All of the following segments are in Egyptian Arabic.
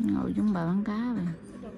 ngồi giống bà bán cá vậy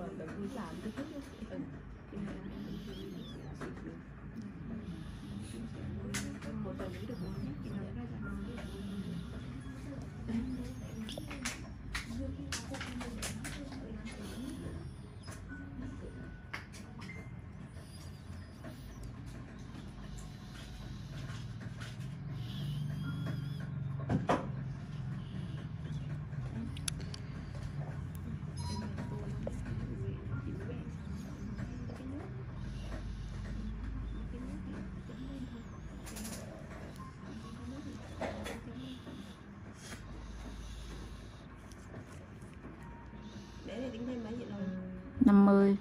để này tính thêm mấy vậy rồi 50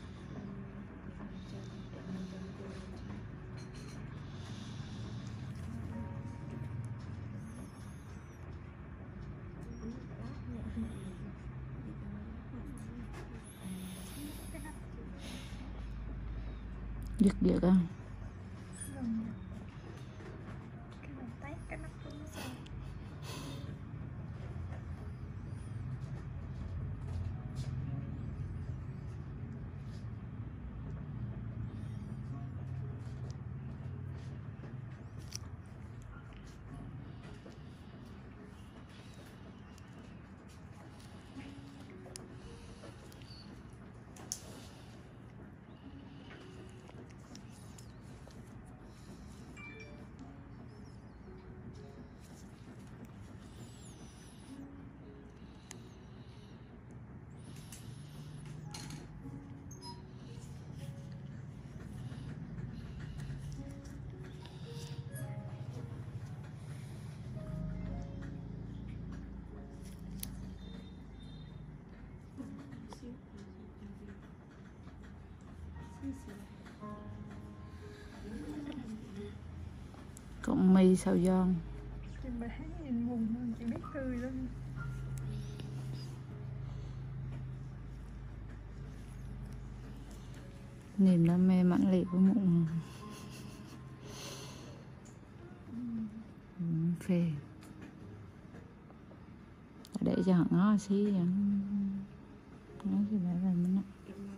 giật giật không cái bàn tay cái nắp cũng sao con mi sao giòn chị bé nhìn vùng hơn chị biết tươi lắm niềm đam mê mãnh liệt của mụn Ừ, phê để cho họ ngó xí vậy ngó xí để rồi mình á.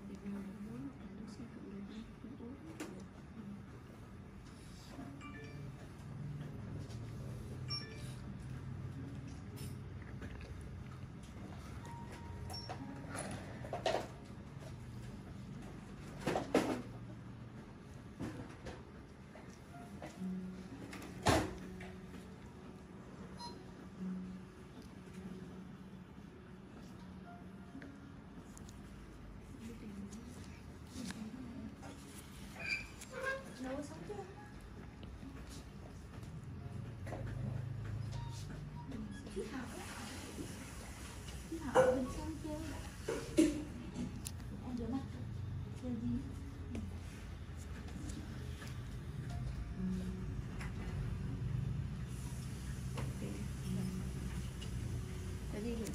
cái gì được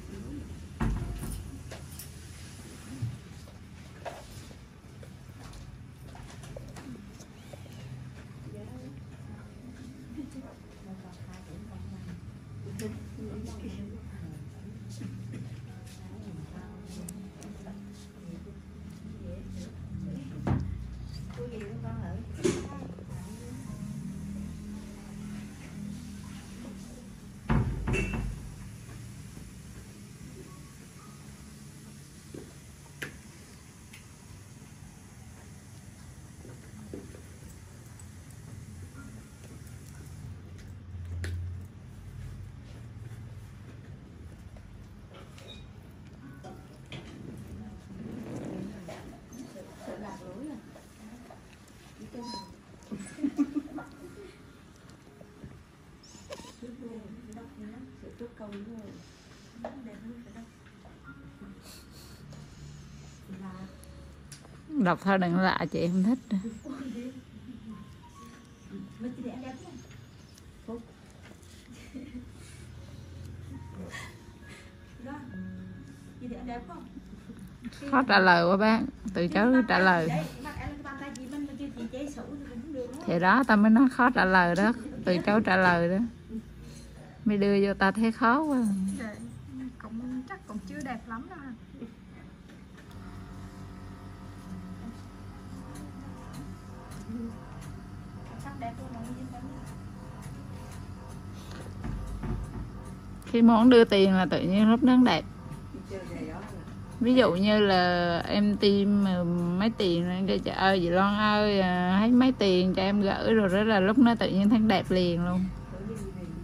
sợ lạc lối à Đi tên rồi. Chút về, đọc nhá, sợ chút cầu rồi. Đẹp hơn phải đọc. Là đọc thôi đừng lạ chị không thích đâu. Mấy chị để em đẹp không? Phúc Đó Chị để em đẹp không? khó trả lời quá bác từ chối trả lời Đấy, bắt em cái bàn tay chị bên kia chị chế xấu thì cũng không được đúng không? thì đó tao mới nói khó trả lời đó từ chối trả lời đó mới đưa vô ta thấy khó quá Dạ, cũng chắc cũng chưa đẹp lắm đâu ha sắc đẹp luôn mà yên tâm khi món đưa tiền là tự nhiên lúc nó đẹp đi chơi này đó ví dụ như là em tìm mà mấy tiền em kêu trời ơi chị Loan ơi à, thấy mấy tiền cho em gửi rồi đó là lúc nó tự nhiên thấy đẹp liền luôn tối đi về đi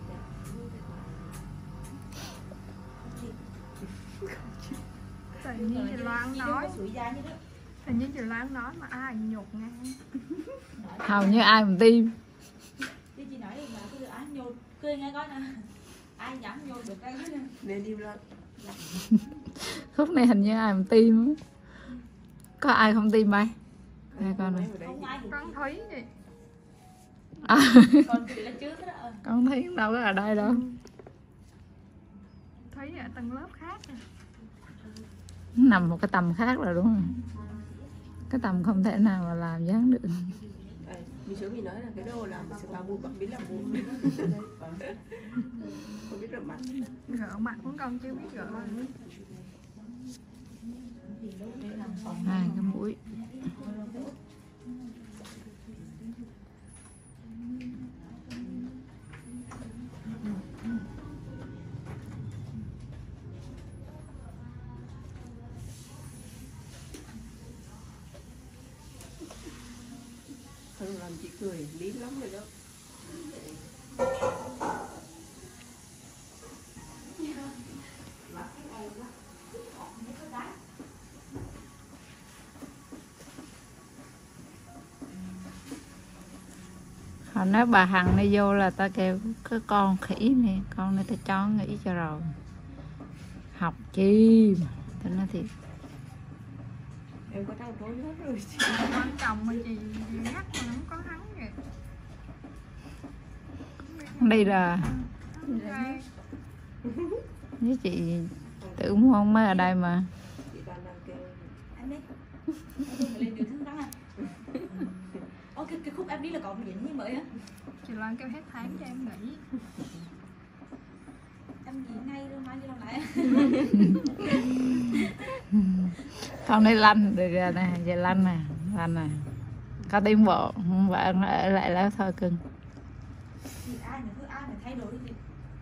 ra tự nhiên chị Loan nói sủi da như đó tự nhiên chị Loan nói mà ai nhục ngang hầu như ai mà tim Chứ chị nói là cứ ai nhột cười nghe coi nè ai dám nhột được cái hết nên im lặng khúc này hình như ai mà tim á. có ai không tim bay hai con này ở đây không ai được con thấy vậy à, còn chị là trước đó ờ. con thấy đâu có ở đây đâu thấy ở tầng lớp khác à. nằm một cái tầm khác rồi đúng không cái tầm không thể nào mà làm dáng được Đây, mình sớm mình nói là cái đồ làm sẽ vào buồn bạn biết làm buồn không biết rửa mặt gỡ mặt của con chưa biết gỡ hai cái mũi không làm chị cười lý lắm rồi đó Hồi nói bà Hằng này vô là ta kêu cái con khỉ này con này ta cho nghỉ cho rồi học chi mà ta nói thiệt em có trao phối hết rồi chị quan trọng mà chị nhắc mà không có hắn vậy đây là Đây, với chị tự mua mới ở đây mà chị toàn làm kêu em đi em phải lên đường thương đăng à Ô, cái, cái khúc em đi là còn gì như mới á chị Loan kêu hết tháng cho em nghỉ em nghỉ ngay luôn mai đi làm lại con này lanh được rồi nè giờ lanh nè lanh nè có tiến bộ không phải ở lại đó thôi cưng thì ai nữa cứ ai phải thay đổi thì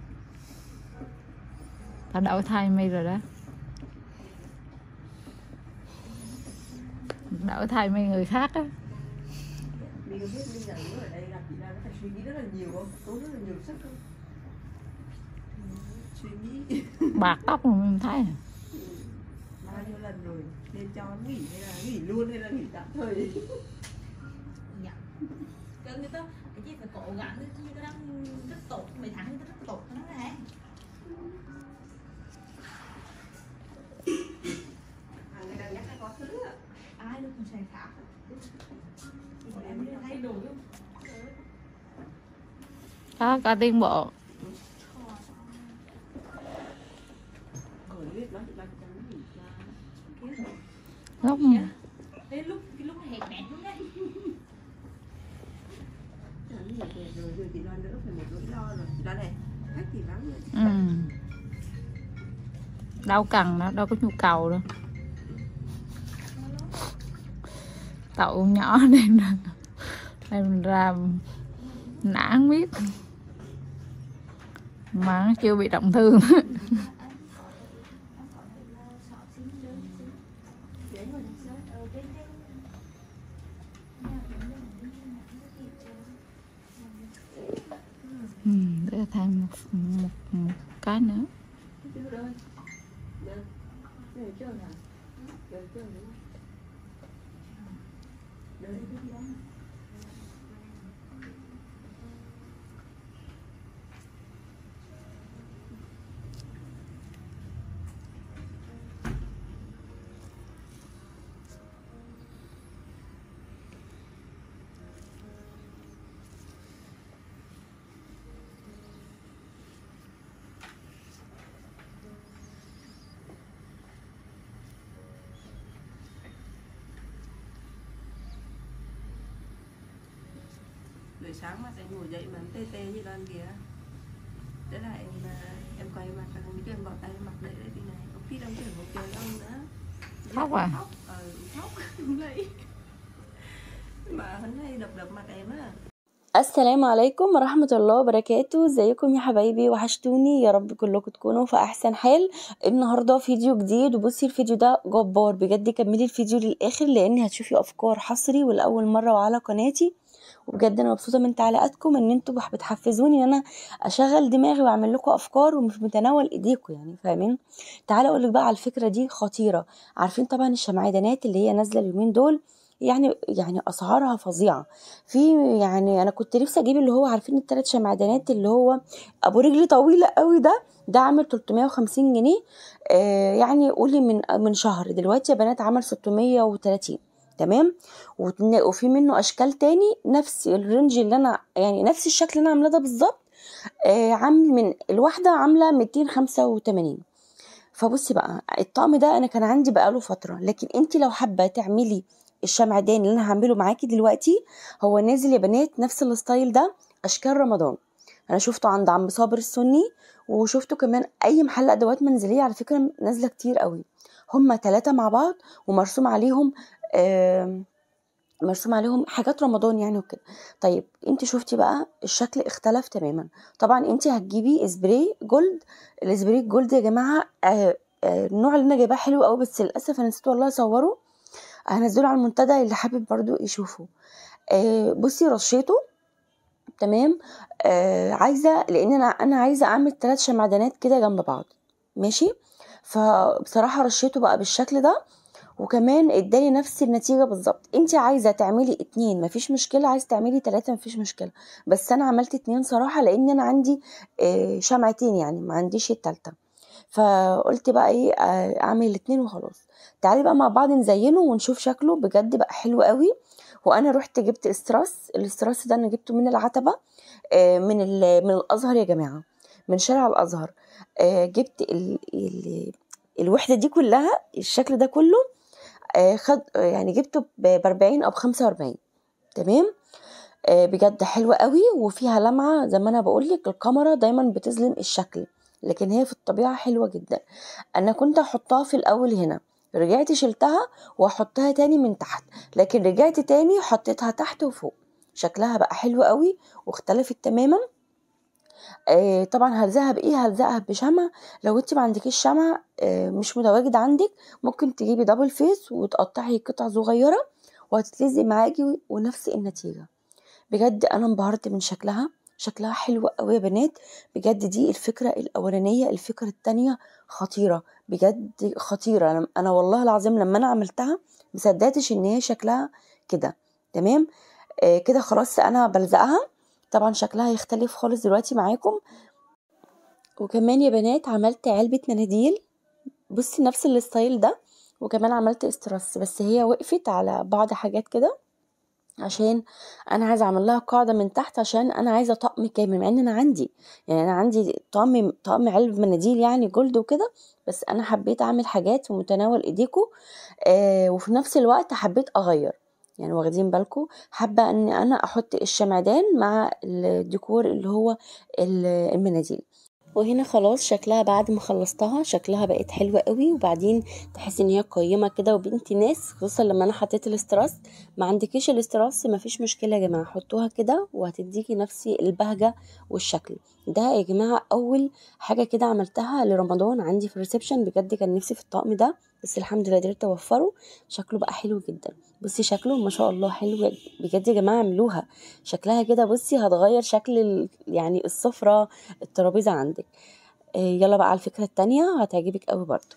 ta đổi thay mi rồi đó đổi thay mi người khác á mình có biết mình rằng ở đây làm chị đang phải suy nghĩ rất là nhiều không tốn rất là nhiều sức không suy nghĩ bạc tóc mà mình thấy à. bao nhiêu lần rồi nên cho nó nghỉ hay là nghỉ luôn hay là nghỉ tạm thời dạ cái người ta cái gì phải cố gắng chứ cái đang rất tốt mấy tháng người ta rất tốt nó này hàng ngày đang nhắc cái có thứ ạ ai luôn cũng sẽ khác thì em đi thay đổi luôn có có tiến bộ rồi biết nó thì ban cho nó nghỉ ra Kiếp. lúc đến lúc cái lúc hẹn mẹ luôn đấy Chả nghỉ về rồi rồi chị Loan đỡ phải một nỗi lo rồi chị Loan này khách thì vắng rồi ừ. đâu cần đâu đâu có nhu cầu đâu tậu nhỏ đem ra đem ra nản biết mà nó chưa bị trọng thương ừ, để thêm một, một, một cái nữa chứ đâu Đâu? Đây chưa hả? Đây chưa đúng không? Đây cái đó. buổi sáng mà sẽ ngồi dậy mà em tê tê như Loan kìa Thế là em à, em quay mặt sang cho em bỏ tay mặt để đây đi này có khi đâu có một trời đâu nữa Khóc à? khóc ừ khóc lấy mà hắn hay đập đập mặt em á السلام عليكم ورحمة الله وبركاته ازيكم يا حبايبي وحشتوني يا رب كلكم تكونوا في احسن حال النهاردة فيديو جديد وبصي الفيديو ده جبار بجد كملي الفيديو للاخر لان هتشوفي افكار حصري ولاول مرة وعلى قناتي وبجد انا مبسوطه من تعليقاتكم ان انتوا بح- بتحفزوني ان انا اشغل دماغي واعمل لكم افكار ومش متناول ايديكم يعني فاهمين تعالى اقول لك بقى على الفكره دي خطيره عارفين طبعا الشمعدانات اللي هي نازله اليومين دول يعني يعني اسعارها فظيعه في يعني انا كنت نفسي اجيب اللي هو عارفين الثلاث شمعدانات اللي هو ابو رجل طويله قوي ده ده عامل 350 جنيه آه يعني قولي من من شهر دلوقتي يا بنات عمل 630 تمام وتن- وفي منه اشكال تاني نفس الرينج اللي انا يعني نفس الشكل اللي انا عاملاه ده بالظبط آه عامل من الواحده عامله 285 فبصي بقى الطقم ده انا كان عندي بقاله فتره لكن انت لو حابه تعملي الشمعدان اللي انا هعمله معاكي دلوقتي هو نازل يا بنات نفس الستايل ده اشكال رمضان انا شفته عند عم صابر السني وشفته كمان اي محل ادوات منزليه على فكره نازله كتير قوي هما ثلاثة مع بعض ومرسوم عليهم آم، مرسوم عليهم حاجات رمضان يعني وكده طيب انت شفتي بقى الشكل اختلف تماما طبعا انت هتجيبي سبراي جولد السبراي الجولد يا جماعه آه آه النوع اللي انا جايباه حلو قوي بس للاسف انا نسيت والله اصوره هنزله على المنتدى اللي حابب برضو يشوفه آه بصي رشيته تمام آه عايزه لان انا انا عايزه اعمل ثلاث شمعدانات كده جنب بعض ماشي فبصراحه رشيته بقى بالشكل ده وكمان اداني نفس النتيجه بالظبط انت عايزه تعملي اتنين مفيش مشكله عايزه تعملي تلاته مفيش مشكله بس انا عملت اتنين صراحه لان انا عندي آه، شمعتين يعني ما عنديش التالته فقلت بقى ايه آه، اعمل الاتنين وخلاص تعالي بقى مع بعض نزينه ونشوف شكله بجد بقى حلو قوي وانا رحت جبت استراس الاستراس ده انا جبته من العتبه آه، من ال- من الازهر يا جماعه من شارع الازهر آه، جبت ال ال الوحده دي كلها الشكل ده كله آه، خد آه، يعني جبته ب 40 او ب 45 تمام آه، بجد حلوه قوي وفيها لمعه زي ما انا بقول لك الكاميرا دايما بتظلم الشكل لكن هي في الطبيعه حلوه جدا انا كنت احطها في الاول هنا رجعت شلتها واحطها تاني من تحت لكن رجعت تاني حطيتها تحت وفوق شكلها بقى حلو قوي واختلفت تماما آه طبعا هلزقها بايه هلزقها بشمع لو انت ما عندكيش شمع آه مش متواجد عندك ممكن تجيبي دبل فيس وتقطعي قطع صغيره وهتتلزق معاكي ونفس النتيجه بجد انا انبهرت من شكلها شكلها حلو قوي يا بنات بجد دي الفكره الاولانيه الفكره التانية خطيره بجد خطيره انا أنا والله العظيم لما انا عملتها مصدقتش ان هي شكلها كده تمام آه كده خلاص انا بلزقها طبعا شكلها هيختلف خالص دلوقتي معاكم وكمان يا بنات عملت علبة مناديل بصي نفس الستايل ده وكمان عملت استرس بس هي وقفت على بعض حاجات كده عشان انا عايزه اعمل لها قاعده من تحت عشان انا عايزه طقم كامل مع ان انا عندي يعني انا عندي طقم طقم علب مناديل يعني جولد وكده بس انا حبيت اعمل حاجات في متناول ايديكم آه وفي نفس الوقت حبيت اغير يعني واخدين بالكم حابه ان انا احط الشمعدان مع الديكور اللي هو ال- المناديل وهنا خلاص شكلها بعد ما خلصتها شكلها بقت حلوة قوي وبعدين تحسي ان هي قيمة كده وبنت ناس خصوصا لما انا حطيت الاستراس ما عندكيش الاستراس ما فيش مشكلة يا جماعة حطوها كده وهتديكي نفس البهجة والشكل ده يا جماعة اول حاجة كده عملتها لرمضان عندي في الريسبشن بجد كان نفسي في الطقم ده بس الحمد لله قدرت اوفره شكله بقى حلو جدا بصي شكله ما شاء الله حلو بجد يا جماعة اعملوها شكلها كده بصي هتغير شكل ال- يعني السفرة الترابيزة عندك آه، يلا بقى على الفكرة التانية هتعجبك قوي برضو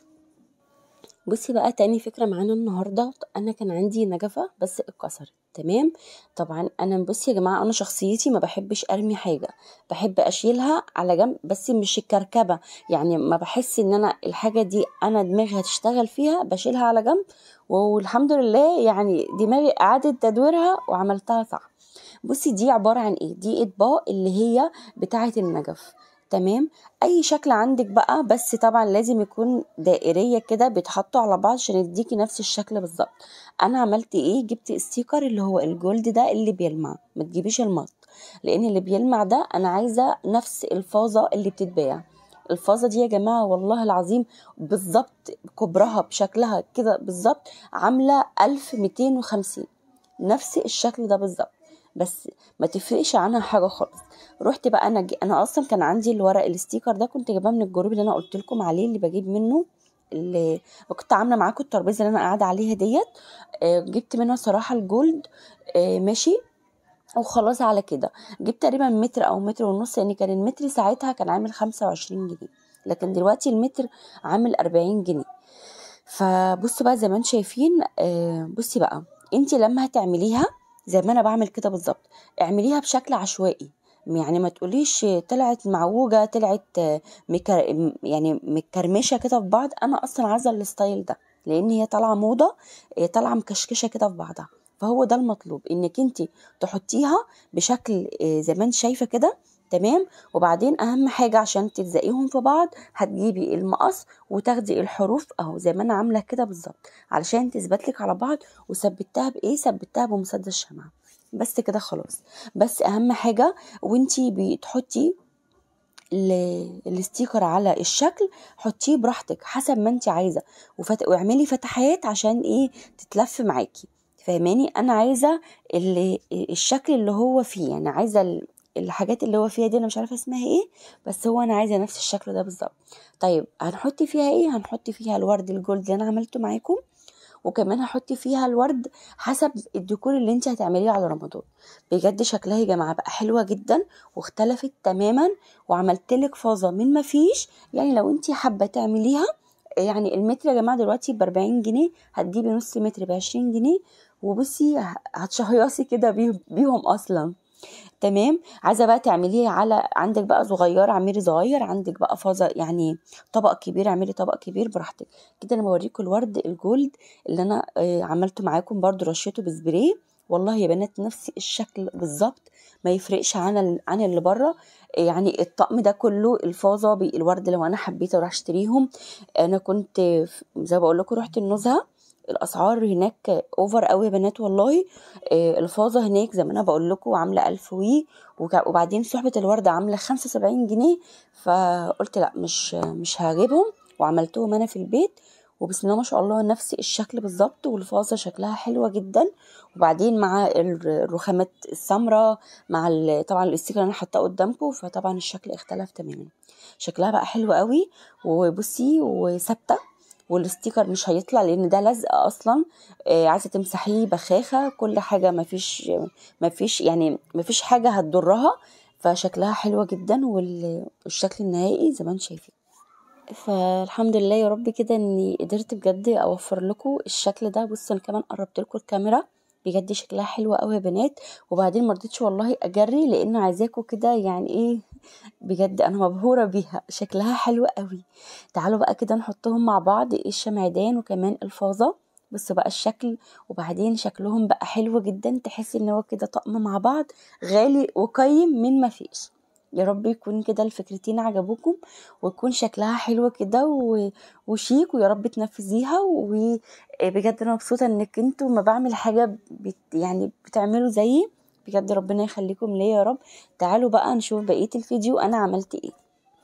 بصي بقى تاني فكرة معانا النهاردة انا كان عندي نجفة بس اتكسرت تمام طبعا انا بصي يا جماعة انا شخصيتي ما بحبش ارمي حاجة بحب اشيلها على جنب بس مش الكركبة يعني ما بحس ان انا الحاجة دي انا دماغي هتشتغل فيها بشيلها على جنب والحمد لله يعني دماغي اعادت تدويرها وعملتها صح بصي دي عبارة عن ايه دي اطباق اللي هي بتاعة النجف تمام اي شكل عندك بقى بس طبعا لازم يكون دائريه كده بيتحطوا على بعض عشان يديكي نفس الشكل بالظبط انا عملت ايه جبت ستيكر اللي هو الجولد ده اللي بيلمع ما تجيبيش المط لان اللي بيلمع ده انا عايزه نفس الفازه اللي بتتباع الفازة دي يا جماعة والله العظيم بالظبط كبرها بشكلها كده بالظبط عاملة 1250 نفس الشكل ده بالظبط بس ما تفرقش عنها حاجة خالص رحت بقى انا ج... انا اصلا كان عندي الورق الستيكر ده كنت جايباه من الجروب اللي انا قلت لكم عليه اللي بجيب منه اللي كنت عامله معاكم الترابيزه اللي انا قاعده عليها ديت آه، جبت منها صراحه الجولد آه، ماشي وخلاص على كده جبت تقريبا متر او متر ونص لان كان المتر ساعتها كان عامل خمسة وعشرين جنيه لكن دلوقتي المتر عامل أربعين جنيه فبصوا بقى زي ما انتم شايفين آه، بصي بقى انت لما هتعمليها زي ما انا بعمل كده بالظبط اعمليها بشكل عشوائي يعني ما تقوليش طلعت معوجة طلعت آه، مكر... يعني مكرمشة كده في بعض انا اصلا عايزة الستايل ده لان هي طالعة موضة آه، طالعة مكشكشة كده في بعضها فهو ده المطلوب انك انت تحطيها بشكل آه، زي ما انت شايفة كده تمام وبعدين اهم حاجة عشان تلزقيهم في بعض هتجيبي المقص وتاخدي الحروف اهو زي ما انا عاملة كده بالظبط علشان تثبت لك على بعض وثبتها بايه ثبتها بمسدس شمعة بس كده خلاص بس اهم حاجة وانتي بتحطي ال- الستيكر على الشكل حطيه براحتك حسب ما انت عايزه وفت... واعملي فتحات عشان ايه تتلف معاكي فاهماني انا عايزه اللي الشكل اللي هو فيه يعني عايزه ال- الحاجات اللي هو فيها دي انا مش عارفه اسمها ايه بس هو انا عايزه نفس الشكل ده بالظبط طيب هنحط فيها ايه هنحط فيها الورد الجولد اللي انا عملته معاكم وكمان هحط فيها الورد حسب الديكور اللي انت هتعمليه على رمضان بجد شكلها يا جماعه بقى حلوه جدا واختلفت تماما وعملت لك فازه من ما فيش يعني لو انت حابه تعمليها يعني المتر يا جماعه دلوقتي ب 40 جنيه هتجيبي نص متر ب 20 جنيه وبصي ه- هتشهيصي كده بيه- بيهم اصلا تمام عايزه بقى تعمليه على عندك بقى صغيره اعملي صغير عندك بقى فازه يعني طبق كبير اعملي طبق كبير براحتك كده انا بوريكم الورد الجولد اللي انا آه، عملته معاكم برضو رشيته بسبراي والله يا بنات نفس الشكل بالظبط ما يفرقش عن ال- عن اللي بره يعني الطقم ده كله الفازه بالورد لو انا حبيت اروح اشتريهم انا كنت في- زي ما بقول لكم رحت النزهه الاسعار هناك اوفر قوي يا بنات والله آه، الفازه هناك زي ما انا بقول لكم عامله 1000 وي وك- وبعدين صحبه الورد عامله 75 جنيه فقلت لا مش مش هجيبهم وعملتهم انا في البيت وبسم الله ما شاء الله نفس الشكل بالظبط والفازه شكلها حلوه جدا وبعدين مع ال- الرخامات السمراء مع ال- طبعا الاستيكر اللي انا حاطاه قدامكم فطبعا الشكل اختلف تماما شكلها بقى حلو قوي وبصي وثابته والاستيكر مش هيطلع لان ده لزق اصلا آه، عايزه تمسحيه بخاخه كل حاجه مفيش مفيش يعني مفيش حاجه هتضرها فشكلها حلوه جدا وال- والشكل النهائي زي ما انتم شايفين فالحمد لله يا رب كده اني قدرت بجد اوفر لكم الشكل ده بصوا انا كمان قربت لكم الكاميرا بجد شكلها حلوة قوي يا بنات وبعدين مرضتش والله اجري لان عايزاكم كده يعني ايه بجد انا مبهورة بيها شكلها حلو قوي تعالوا بقى كده نحطهم مع بعض الشمعدان وكمان الفازة بصوا بقى الشكل وبعدين شكلهم بقى حلو جدا تحس ان هو كده طقم مع بعض غالي وقيم من ما فيش يا رب يكون كده الفكرتين عجبوكم ويكون شكلها حلو كده و- وشيك ويا رب تنفذيها وبجد انا مبسوطه انك انتوا ما بعمل حاجه بت يعني بتعملوا زيي بجد ربنا يخليكم ليا يا رب تعالوا بقى نشوف بقيه الفيديو انا عملت ايه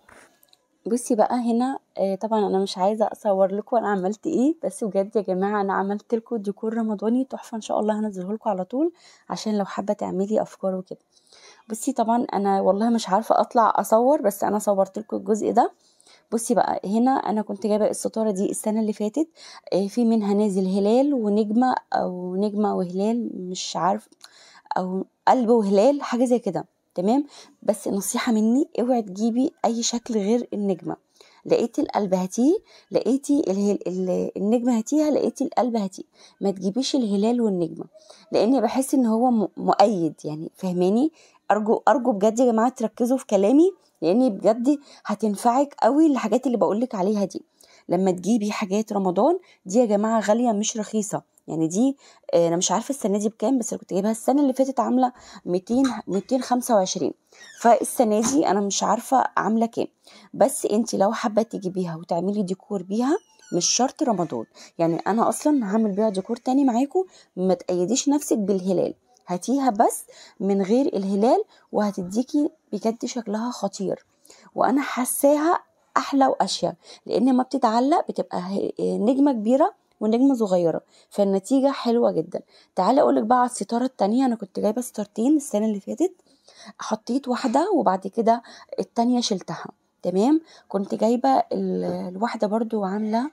بصي بقى هنا آه، طبعا انا مش عايزه اصور لكم انا عملت ايه بس بجد يا جماعه انا عملت لكم ديكور رمضاني تحفه ان شاء الله هنزله لكم على طول عشان لو حابه تعملي افكار وكده بصي طبعا انا والله مش عارفه اطلع اصور بس انا صورت لكم الجزء ده بصي بقى هنا انا كنت جايبه الستاره دي السنه اللي فاتت آه، في منها نازل هلال ونجمه او نجمه وهلال مش عارف او قلب وهلال حاجه زي كده تمام بس نصيحه مني اوعي تجيبي اي شكل غير النجمه لقيتي القلب هاتيه لقيتي الهل... ال- النجمه هاتيها لقيتي القلب هاتيه ما تجيبيش الهلال والنجمه لان بحس ان هو م- مؤيد يعني فهماني ارجو ارجو بجد يا جماعه تركزوا في كلامي لان بجد هتنفعك قوي الحاجات اللي بقولك عليها دي لما تجيبي حاجات رمضان دي يا جماعه غاليه مش رخيصه يعني دي آه، انا مش عارفه السنه دي بكام بس انا كنت جايبها السنه اللي فاتت عامله 200 225 فالسنه دي انا مش عارفه عامله كام بس انت لو حابه تجيبيها وتعملي ديكور بيها مش شرط رمضان يعني انا اصلا هعمل بيها ديكور تاني معاكم ما تقيديش نفسك بالهلال هاتيها بس من غير الهلال وهتديكي بجد شكلها خطير وانا حاساها احلى واشيك لان ما بتتعلق بتبقى هي- نجمه كبيره ونجمه صغيره فالنتيجه حلوه جدا تعالى اقولك بقى على الستاره التانية انا كنت جايبه ستارتين السنه اللي فاتت حطيت واحده وبعد كده التانية شلتها تمام كنت جايبه ال- الواحده برضو عامله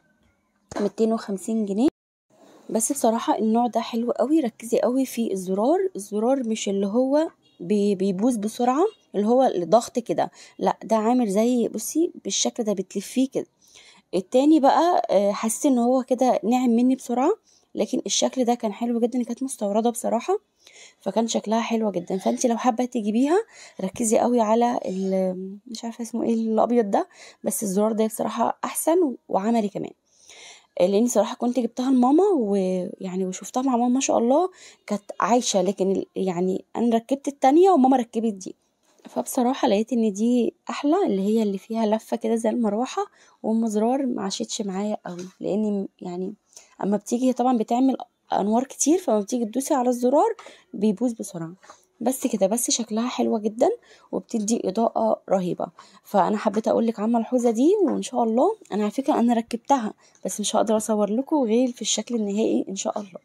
250 جنيه بس بصراحة النوع ده حلو قوي ركزي قوي في الزرار الزرار مش اللي هو بي- بيبوظ بسرعة اللي هو الضغط كده لا ده عامل زي بصي بالشكل ده بتلفيه كده التاني بقى آه، حسيت ان هو كده ناعم مني بسرعة لكن الشكل ده كان حلو جدا كانت مستوردة بصراحة فكان شكلها حلو جدا فانت لو حابة تجيبيها ركزي قوي على ال- مش عارفة اسمه ايه الابيض ده بس الزرار ده بصراحة احسن وعملي كمان لاني صراحه كنت جبتها لماما ويعني وشفتها مع ماما ما شاء الله كانت عايشه لكن ال- يعني انا ركبت التانية وماما ركبت دي فبصراحه لقيت ان دي احلى اللي هي اللي فيها لفه كده زي المروحه وام زرار ما عاشتش معايا قوي لاني يعني اما بتيجي هي طبعا بتعمل انوار كتير فلما بتيجي تدوسي على الزرار بيبوظ بسرعه بس كده بس شكلها حلوة جدا وبتدي إضاءة رهيبة فأنا حبيت أقولك على الملحوظة دي وإن شاء الله أنا على فكرة أنا ركبتها بس مش هقدر أصور لكم غير في الشكل النهائي إن شاء الله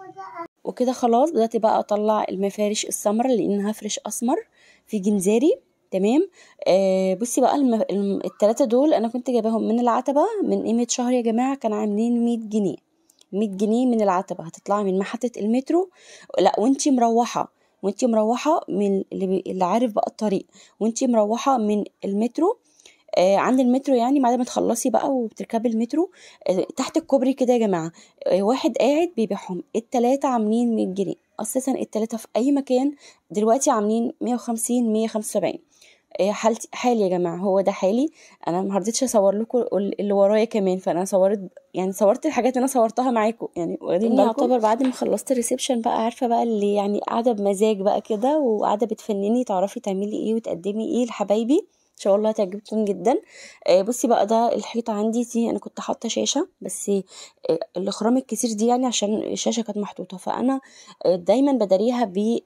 وكده خلاص بدأت بقى أطلع المفارش السمر لأن هفرش أسمر في جنزاري تمام آه بصي بقى الم... الم... التلاتة دول أنا كنت جايباهم من العتبة من قيمة شهر يا جماعة كان عاملين مية جنيه مية جنيه من العتبة هتطلعي من محطة المترو لا وانتي مروحة وانتي مروحة من اللي, بي... اللي عارف بقى الطريق وانتي مروحة من المترو آه عند المترو يعني بعد ما تخلصي بقى وبتركبي المترو آه تحت الكوبري كده يا جماعة آه واحد قاعد بيبيعهم التلاتة عاملين 100 جنيه اساسا التلاتة في اي مكان دلوقتي عاملين 150 175 آه حالتي حالي يا جماعة هو ده حالي انا ما رضيتش اصور لكم اللي ورايا كمان فانا صورت يعني صورت الحاجات اللي انا صورتها معاكم يعني واخدين بالكم يعتبر بعد ما خلصت الريسبشن بقى عارفه بقى اللي يعني قاعده بمزاج بقى كده وقاعده بتفنني تعرفي تعملي ايه وتقدمي ايه لحبايبي ان شاء الله هتعجبكم جدا آه بصي بقى ده الحيطه عندي دي انا كنت حاطه شاشه بس آه الاخرام الكتير دي يعني عشان الشاشه كانت محطوطه فانا آه دايما بداريها ب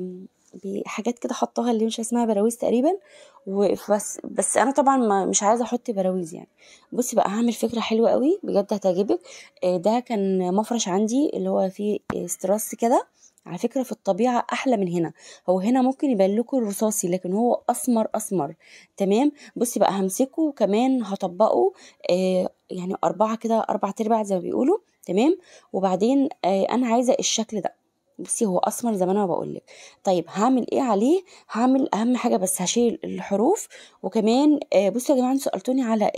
بحاجات كده حطاها اللي مش اسمها براويز تقريبا وبس بس انا طبعا ما مش عايزه احط براويز يعني بصي بقى هعمل فكره حلوه قوي بجد هتعجبك ده كان مفرش عندي اللي هو فيه استراس كده على فكره في الطبيعه احلى من هنا هو هنا ممكن يبان لكم الرصاصي لكن هو اسمر اسمر تمام بصي بقى همسكه وكمان هطبقه آه يعني اربعه كده اربع تربع زي ما بيقولوا تمام وبعدين آه انا عايزه الشكل ده بصي هو اسمر زي ما انا بقول لك طيب هعمل ايه عليه هعمل اهم حاجه بس هشيل الحروف وكمان آه بصوا يا جماعه انتوا سالتوني على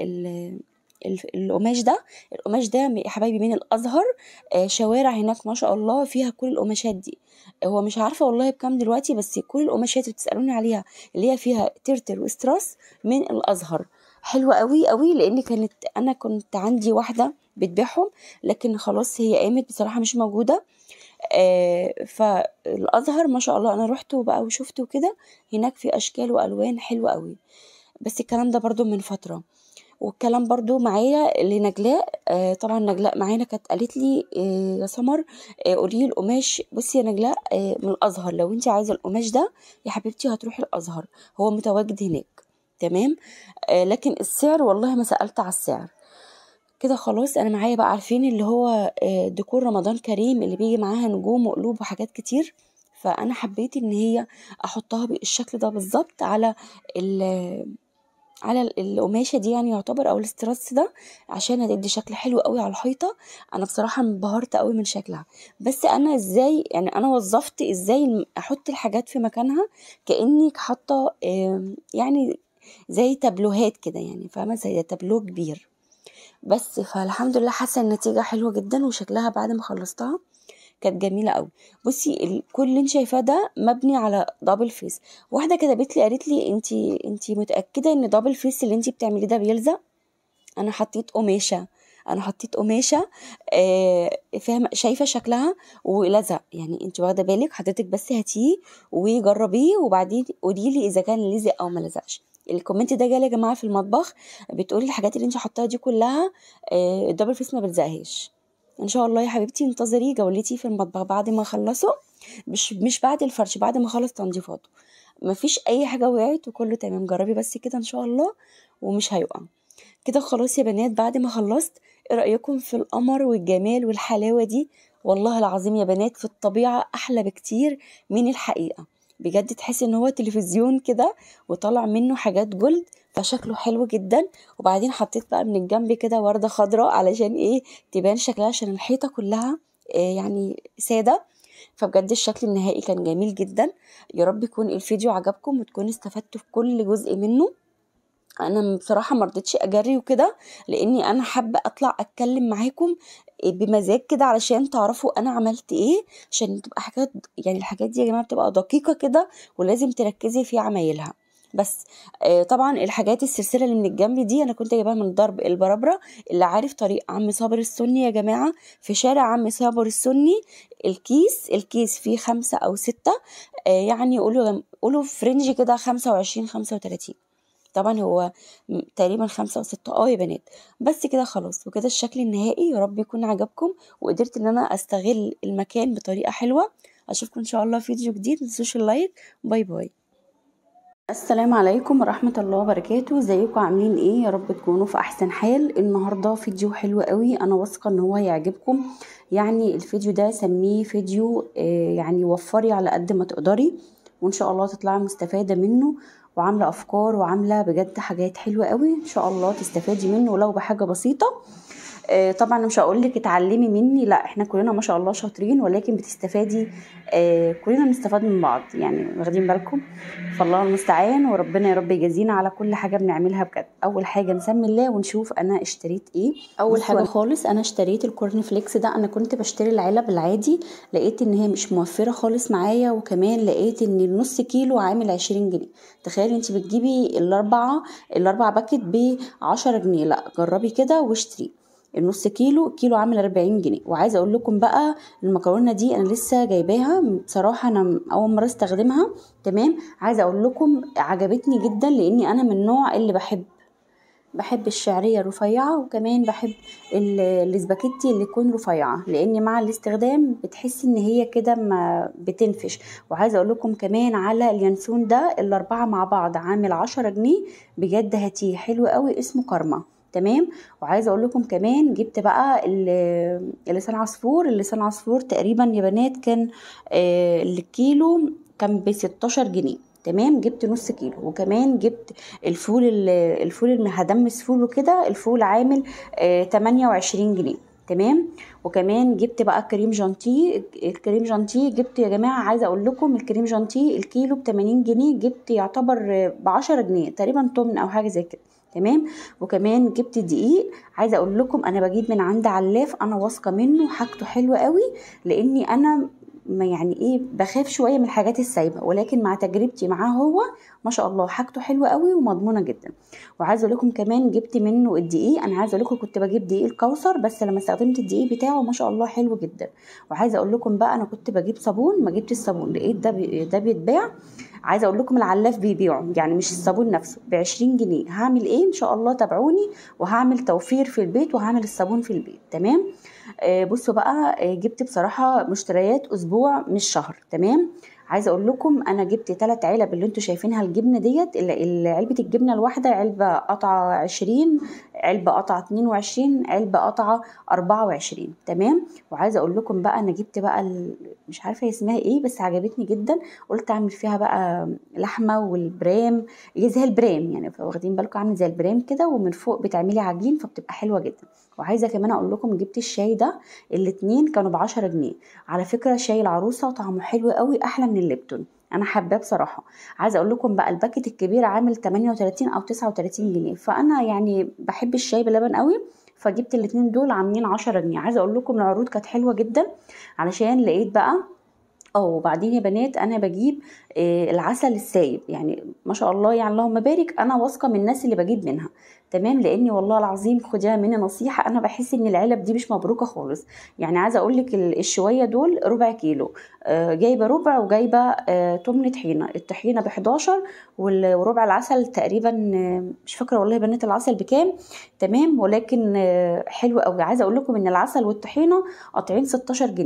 القماش ده القماش ده يا حبايبي من الازهر آه شوارع هناك ما شاء الله فيها كل القماشات دي هو مش عارفه والله بكام دلوقتي بس كل القماشات اللي بتسالوني عليها اللي هي فيها ترتر واستراس من الازهر حلوه قوي قوي لان كانت انا كنت عندي واحده بتبيعهم لكن خلاص هي قامت بصراحه مش موجوده آه فالازهر ما شاء الله انا رحت بقى وشفت وكده هناك في اشكال والوان حلوه قوي بس الكلام ده برضو من فتره والكلام برضو معايا لنجلاء آه طبعا نجلاء معانا كانت قالت لي آه يا سمر آه قولي لي القماش بصي يا نجلاء آه من الازهر لو انت عايزه القماش ده يا حبيبتي هتروحي الازهر هو متواجد هناك تمام آه لكن السعر والله ما سالت على السعر كده خلاص انا معايا بقى عارفين اللي هو ديكور رمضان كريم اللي بيجي معاها نجوم وقلوب وحاجات كتير فانا حبيت ان هي احطها بالشكل ده بالظبط على على القماشه دي يعني يعتبر او الاستراس ده عشان هتدي شكل حلو قوي على الحيطه انا بصراحه انبهرت قوي من شكلها بس انا ازاي يعني انا وظفت ازاي احط الحاجات في مكانها كاني حاطه يعني زي تابلوهات كده يعني فاهمه زي تابلو كبير بس فالحمد لله حاسه النتيجه حلوه جدا وشكلها بعد ما خلصتها كانت جميله قوي بصي كل اللي انت شايفاه ده مبني على دبل فيس واحده كتبت لي قالت لي انت انت متاكده ان دبل فيس اللي انت بتعمليه ده بيلزق انا حطيت قماشه انا حطيت قماشه آه فاهمه شايفه شكلها ولزق يعني انت واخده بالك حضرتك بس هاتيه وجربيه وبعدين قولي لي اذا كان لزق او ما لزقش الكومنت ده جالي يا جماعه في المطبخ بتقولي الحاجات اللي انت حطاها دي كلها آه الدبل فيس ما بلزقهاش ان شاء الله يا حبيبتي انتظري جولتي في المطبخ بعد ما اخلصه مش مش بعد الفرش بعد ما اخلص تنظيفاته مفيش اي حاجه وقعت وكله تمام جربي بس كده ان شاء الله ومش هيقع كده خلاص يا بنات بعد ما خلصت ايه رأيكم في القمر والجمال والحلاوة دي والله العظيم يا بنات في الطبيعة أحلى بكتير من الحقيقة بجد تحس ان هو تلفزيون كده وطلع منه حاجات جلد فشكله حلو جدا وبعدين حطيت بقى من الجنب كده وردة خضراء علشان ايه تبان شكلها عشان الحيطة كلها آه يعني سادة فبجد الشكل النهائي كان جميل جدا يا رب يكون الفيديو عجبكم وتكونوا استفدتوا في كل جزء منه انا بصراحه ما رضيتش اجري وكده لاني انا حابه اطلع اتكلم معاكم بمزاج كده علشان تعرفوا انا عملت ايه عشان تبقى حاجات يعني الحاجات دي يا جماعه بتبقى دقيقه كده ولازم تركزي في عمايلها بس آه طبعا الحاجات السلسله اللي من الجنب دي انا كنت جايباها من ضرب البرابره اللي عارف طريق عم صابر السني يا جماعه في شارع عم صابر السني الكيس الكيس فيه خمسة او ستة آه يعني قولوا قولوا فرنج كده خمسة وعشرين خمسة وتلاتين طبعا هو تقريبا خمسة أو ستة اه يا بنات بس كده خلاص وكده الشكل النهائي يا رب يكون عجبكم وقدرت ان انا استغل المكان بطريقة حلوة اشوفكم ان شاء الله في فيديو جديد متنسوش اللايك باي باي السلام عليكم ورحمة الله وبركاته ازيكم عاملين ايه يا رب تكونوا في احسن حال النهاردة فيديو حلو قوي انا واثقة ان هو هيعجبكم يعني الفيديو ده سميه فيديو آه يعني وفري على قد ما تقدري وان شاء الله تطلعي مستفادة منه وعامله افكار وعامله بجد حاجات حلوه قوي ان شاء الله تستفادي منه ولو بحاجه بسيطه آه طبعا مش هقول لك اتعلمي مني لا احنا كلنا ما شاء الله شاطرين ولكن بتستفادي آه كلنا بنستفاد من بعض يعني واخدين بالكم فالله المستعان وربنا يا رب يجازينا على كل حاجه بنعملها بجد اول حاجه نسمي الله ونشوف انا اشتريت ايه اول حاجه خالص انا اشتريت الكورن فليكس ده انا كنت بشتري العلب العادي لقيت ان هي مش موفره خالص معايا وكمان لقيت ان النص كيلو عامل عشرين جنيه تخيلي انت بتجيبي الاربعه الاربع باكت ب 10 جنيه لا جربي كده واشتري النص كيلو كيلو عامل 40 جنيه وعايزه اقول لكم بقى المكرونه دي انا لسه جايباها بصراحه انا اول مره استخدمها تمام عايزه اقول لكم عجبتني جدا لاني انا من النوع اللي بحب بحب الشعريه الرفيعه وكمان بحب الاسباجيتي اللي تكون رفيعه لان مع الاستخدام بتحسي ان هي كده ما بتنفش وعايزه اقول لكم كمان على اليانسون ده الاربعه مع بعض عامل عشرة جنيه بجد هاتيه حلو قوي اسمه كارما تمام وعايزه اقول لكم كمان جبت بقى اللسان عصفور اللسان عصفور تقريبا يا بنات كان آه الكيلو كان ب 16 جنيه تمام جبت نص كيلو وكمان جبت الفول الفول المهدمس فول وكده الفول عامل آه 28 جنيه تمام وكمان جبت بقى كريم جانتيه الكريم جانتيه جبت يا جماعه عايزه اقول لكم الكريم جانتيه الكيلو ب 80 جنيه جبت يعتبر ب 10 جنيه تقريبا تمن او حاجه زي كده تمام وكمان جبت دقيق عايزه اقول لكم انا بجيب من عند علاف انا واثقه منه حاجته حلوه قوي لاني انا ما يعني ايه بخاف شويه من الحاجات السايبه ولكن مع تجربتي معاه هو ما شاء الله حاجته حلوه قوي ومضمونه جدا وعايزه اقول لكم كمان جبت منه الدقيق انا عايزه اقول لكم كنت بجيب دقيق الكوثر بس لما استخدمت الدقيق بتاعه ما شاء الله حلو جدا وعايزه اقول لكم بقى انا كنت بجيب صابون ما جبت الصابون لقيت ده بي ده بيتباع عايزه اقول لكم العلاف بيبيعه يعني مش الصابون نفسه ب 20 جنيه هعمل ايه ان شاء الله تابعوني وهعمل توفير في البيت وهعمل الصابون في البيت تمام آه بصوا بقى آه جبت بصراحه مشتريات اسبوع مش شهر تمام عايزه اقول لكم انا جبت ثلاث علب اللي انتوا شايفينها الجبنه ديت علبه الجبنه الواحده علبه قطعه 20 علبه قطعه 22 علبه قطعه 24 تمام وعايزه اقول لكم بقى انا جبت بقى مش عارفه اسمها ايه بس عجبتني جدا قلت اعمل فيها بقى لحمه والبرام هي زي البرام يعني واخدين بالكم عامل زي البرام كده ومن فوق بتعملي عجين فبتبقى حلوه جدا وعايزه كمان اقول لكم جبت الشاي ده الاتنين كانوا ب 10 جنيه على فكره شاي العروسه طعمه حلو قوي احلى من الليبتون انا حباه بصراحه عايزه اقول لكم بقى الباكت الكبير عامل 38 او 39 جنيه فانا يعني بحب الشاي بلبن قوي فجبت الاتنين دول عاملين 10 جنيه عايزه اقول لكم العروض كانت حلوه جدا علشان لقيت بقى اه وبعدين يا بنات انا بجيب آه العسل السايب يعني ما شاء الله يعني اللهم بارك انا واثقه من الناس اللي بجيب منها تمام لاني والله العظيم خديها مني نصيحه انا بحس ان العلب دي مش مبروكه خالص يعني عايزه اقول لك الشويه دول ربع كيلو آه جايبه ربع وجايبه آه تمن طحينه الطحينه ب 11 وربع العسل تقريبا مش فاكره والله بنات العسل بكام تمام ولكن حلو قوي عايزه اقول لكم ان العسل والطحينه قاطعين 16 جنيه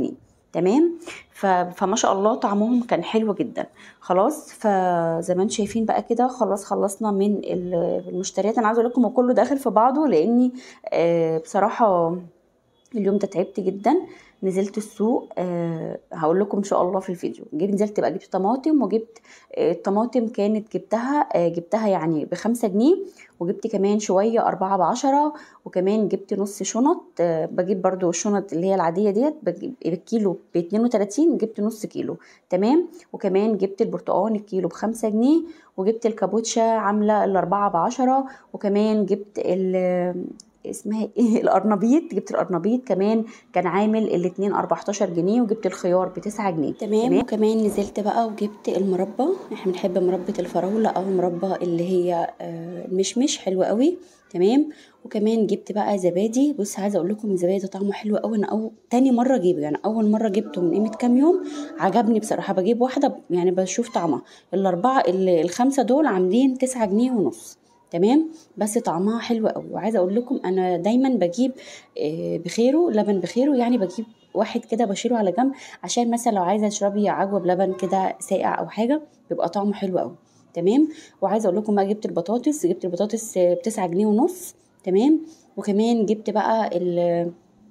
تمام ف... فما شاء الله طعمهم كان حلو جدا خلاص فزي ما انتم شايفين بقى كده خلاص خلصنا من ال- المشتريات انا عايزه اقول لكم هو كله داخل في بعضه لاني آه، بصراحه اليوم ده تعبت جدا نزلت السوق أه هقول لكم ان شاء الله في الفيديو جبت نزلت بقى جبت طماطم وجبت آه، الطماطم كانت جبتها آه، جبتها يعني بخمسة جنيه وجبت كمان شوية أربعة بعشرة وكمان جبت نص شنط آه، بجيب برضو الشنط اللي هي العادية ديت بجيب بالكيلو باتنين وتلاتين جبت نص كيلو تمام وكمان جبت البرتقال الكيلو بخمسة جنيه وجبت الكابوتشا عاملة الأربعة بعشرة وكمان جبت ال اسمها ايه القرنبيط جبت القرنبيط كمان كان عامل الاتنين 14 جنيه وجبت الخيار بتسعة جنيه تمام, تمام. وكمان نزلت بقى وجبت المربى احنا بنحب مربى الفراولة او المربى اللي هي آه، المشمش حلوة قوي تمام وكمان جبت بقى زبادي بص عايزه اقول لكم الزبادي ده طعمه حلو قوي انا أو تاني مره اجيبه يعني اول مره جبته من قيمه كام يوم عجبني بصراحه بجيب واحده يعني بشوف طعمها الاربعه ال- الخمسه دول عاملين تسعة جنيه ونص تمام بس طعمها حلو قوي وعايزه اقول لكم انا دايما بجيب آه، بخيره لبن بخيره يعني بجيب واحد كده بشيله على جنب عشان مثلا لو عايزه تشربي عجوه بلبن كده ساقع او حاجه بيبقى طعمه حلو قوي تمام وعايزه اقول لكم بقى جبت البطاطس جبت البطاطس آه، بتسعة جنيه ونص تمام وكمان جبت بقى ال-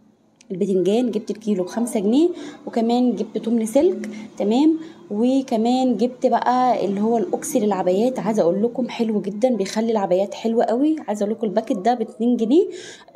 البتنجان جبت الكيلو بخمسة جنيه وكمان جبت تمن سلك تمام وكمان جبت بقى اللي هو الاوكسي للعبايات عايزه اقول لكم حلو جدا بيخلي العبايات حلوه قوي عايزه اقول لكم الباكت ده ب 2 جنيه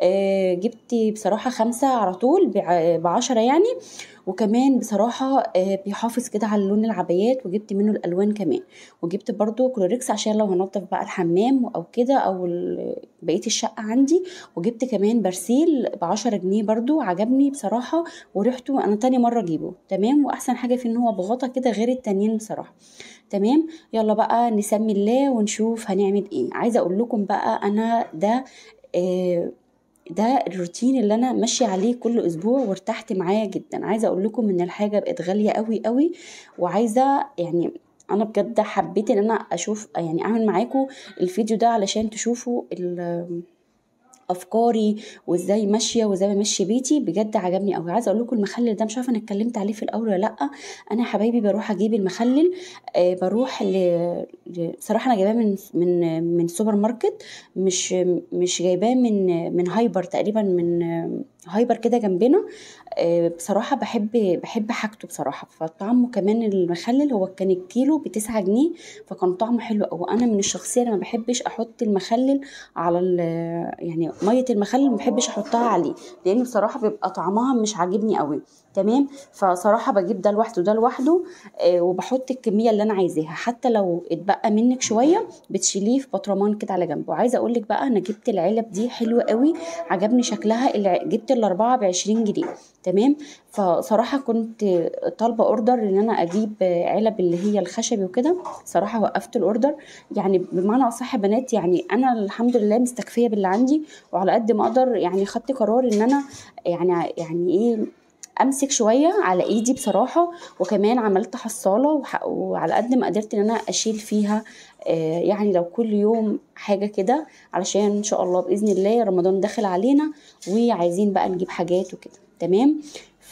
آه جبت بصراحه خمسة على طول ب 10 يعني وكمان بصراحه آه بيحافظ كده على لون العبايات وجبت منه الالوان كمان وجبت برضو كلوريكس عشان لو هنضف بقى الحمام او كده او ال- بقيه الشقه عندي وجبت كمان برسيل ب 10 جنيه برضو عجبني بصراحه وريحته انا تاني مره اجيبه تمام واحسن حاجه فيه ان هو بغطا كده غير التانيين بصراحه تمام يلا بقى نسمي الله ونشوف هنعمل ايه عايزه اقول لكم بقى انا ده آه ده الروتين اللي انا ماشيه عليه كل اسبوع وارتحت معاه جدا عايزه اقول لكم ان الحاجه بقت غاليه قوي قوي وعايزه يعني انا بجد حبيت ان انا اشوف يعني اعمل معاكم الفيديو ده علشان تشوفوا ال- افكاري وازاي ماشيه وازاي بمشي بيتي بجد عجبني قوي عايزه اقول لكم المخلل ده مش عارفه انا اتكلمت عليه في الاول ولا لا انا يا حبايبي بروح اجيب المخلل آه بروح ل... ل... بصراحه انا جايباه من من من سوبر ماركت مش مش جايباه من من هايبر تقريبا من آه، هايبر كده جنبنا آه، بصراحه بحب بحب حاجته بصراحه فطعمه كمان المخلل هو كان الكيلو بتسعة جنيه فكان طعمه حلو قوي انا من الشخصيه اللي ما بحبش احط المخلل على ال- يعني ميه المخلل ما بحبش احطها عليه لان بصراحه بيبقى طعمها مش عاجبني قوي تمام فصراحه بجيب ده لوحده وده لوحده آه، وبحط الكميه اللي انا عايزاها حتى لو اتبقى منك شويه بتشيليه في بطرمان كده على جنب وعايزه اقول لك بقى انا جبت العلب دي حلوه قوي عجبني شكلها الع- جبت الاربعه ب 20 جنيه تمام فصراحه كنت طالبه اوردر ان انا اجيب علب اللي هي الخشبي وكده صراحه وقفت الاوردر يعني بمعنى اصح يا بنات يعني انا الحمد لله مستكفيه باللي عندي وعلى قد ما اقدر يعني خدت قرار ان انا يعني يعني ايه امسك شويه على ايدي بصراحه وكمان عملت حصاله وح- وعلى قد ما قدرت ان انا اشيل فيها آه، يعني لو كل يوم حاجه كده علشان ان شاء الله باذن الله رمضان داخل علينا وعايزين بقى نجيب حاجات وكده تمام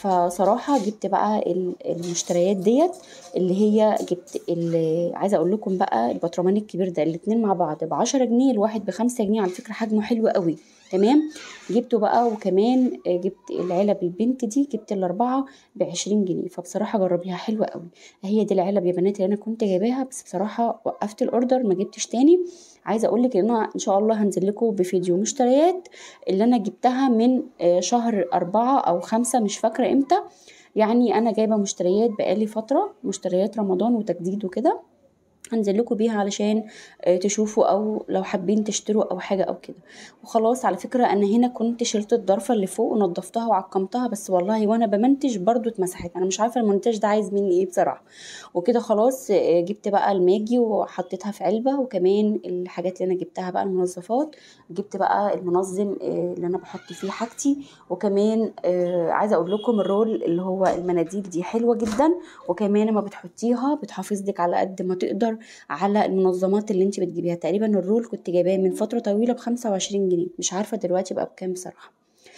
فصراحة جبت بقى ال- المشتريات ديت اللي هي جبت ال- عايزة اقول لكم بقى البطرمان الكبير ده الاتنين مع بعض بعشرة جنيه الواحد بخمسة جنيه على فكرة حجمه حلو قوي تمام جبته بقى وكمان آه، جبت العلب البنت دي جبت الاربعة بعشرين جنيه فبصراحة جربيها حلوة قوي هي دي العلب يا بنات اللي انا كنت جايباها بس بصراحة وقفت الاوردر ما جبتش تاني عايزه اقول لك ان انا ان شاء الله هنزل لكم بفيديو مشتريات اللي انا جبتها من آه، شهر أربعة او خمسة مش فاكره امتى يعني انا جايبه مشتريات بقالي فتره مشتريات رمضان وتجديد وكده هنزل لكم بيها علشان آه، تشوفوا او لو حابين تشتروا او حاجه او كده وخلاص على فكره انا هنا كنت شلت الضرفه اللي فوق ونضفتها وعقمتها بس والله وانا بمنتج برضو اتمسحت انا مش عارفه المونتاج ده عايز مني ايه بصراحه وكده خلاص آه، جبت بقى الماجي وحطيتها في علبه وكمان الحاجات اللي انا جبتها بقى المنظفات جبت بقى المنظم آه، اللي انا بحط فيه حاجتي وكمان آه، عايزه اقول لكم الرول اللي هو المناديل دي حلوه جدا وكمان لما بتحطيها بتحافظ لك على قد ما تقدر على المنظمات اللي انت بتجيبيها تقريبا الرول كنت جايباه من فتره طويله ب 25 جنيه مش عارفه دلوقتي بقى بكام بصراحه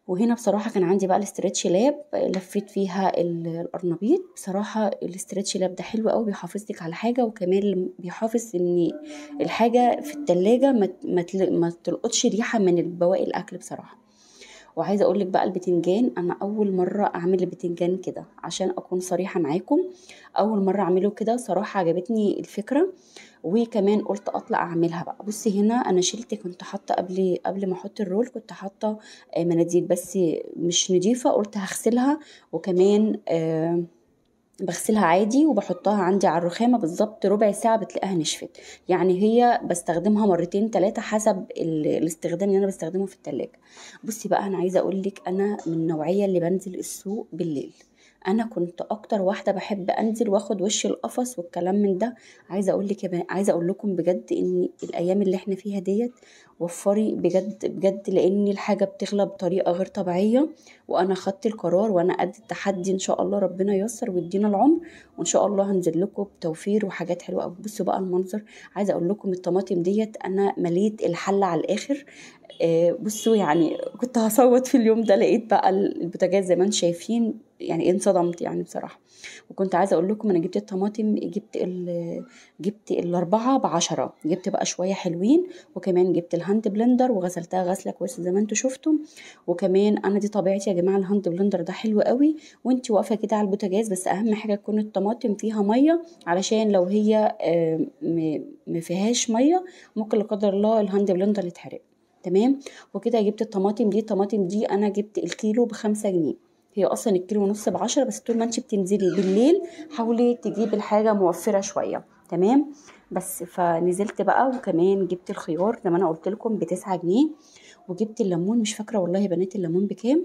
وهنا بصراحة كان عندي بقى الاسترتش لاب لفيت فيها ال- القرنبيط بصراحة الاسترتش لاب ده حلو قوي بيحافظ لك على حاجة وكمان بيحافظ ان الحاجة في التلاجة ما ت- ما تل- ما تلقطش ريحة من بواقي الأكل بصراحة وعايزه اقول لك بقى البتنجان انا اول مره اعمل البتنجان كده عشان اكون صريحه معاكم اول مره اعمله كده صراحه عجبتني الفكره وكمان قلت اطلع اعملها بقى بصي هنا انا شلت كنت حاطه قبل قبل ما احط الرول كنت حاطه آه، مناديل بس مش نضيفه قلت هغسلها وكمان آه بغسلها عادي وبحطها عندي على الرخامه بالظبط ربع ساعه بتلاقيها نشفت يعني هي بستخدمها مرتين ثلاثه حسب ال- الاستخدام اللي انا بستخدمه في التلاجة بصي بقى انا عايزه اقول لك انا من النوعيه اللي بنزل السوق بالليل انا كنت اكتر واحده بحب انزل واخد وش القفص والكلام من ده عايزه اقول لك يا بنات- عايزه اقول لكم بجد ان الايام اللي احنا فيها ديت وفري بجد بجد لان الحاجه بتغلى بطريقه غير طبيعيه وانا خدت القرار وانا قد التحدي ان شاء الله ربنا ييسر ويدينا العمر وان شاء الله هنزل لكم بتوفير وحاجات حلوه قوي بصوا بقى المنظر عايزه اقول لكم الطماطم ديت انا مليت الحله على الاخر آه، بصوا يعني كنت هصوت في اليوم ده لقيت بقى البوتاجاز زي ما انتم شايفين يعني انصدمت يعني بصراحه وكنت عايزه اقول لكم انا جبت الطماطم جبت ال جبت الاربعه بعشرة جبت بقى شويه حلوين وكمان جبت الهاند بلندر وغسلتها غسله كويسه زي ما انتم شفتم وكمان انا دي طبيعتي يا جماعه الهاند بلندر ده حلو قوي وانت واقفه كده على البوتاجاز بس اهم حاجه تكون الطماطم فيها ميه علشان لو هي آه، م- ما فيهاش ميه ممكن لا قدر الله الهاند بلندر يتحرق تمام وكده جبت الطماطم دي الطماطم دي انا جبت الكيلو بخمسة جنيه هي اصلا الكيلو ونص بعشرة بس طول ما انت بتنزلي بالليل حاولي تجيبي الحاجه موفره شويه تمام بس فنزلت بقى وكمان جبت الخيار زي ما انا قلت لكم بتسعة جنيه وجبت الليمون مش فاكره والله يا بنات الليمون بكام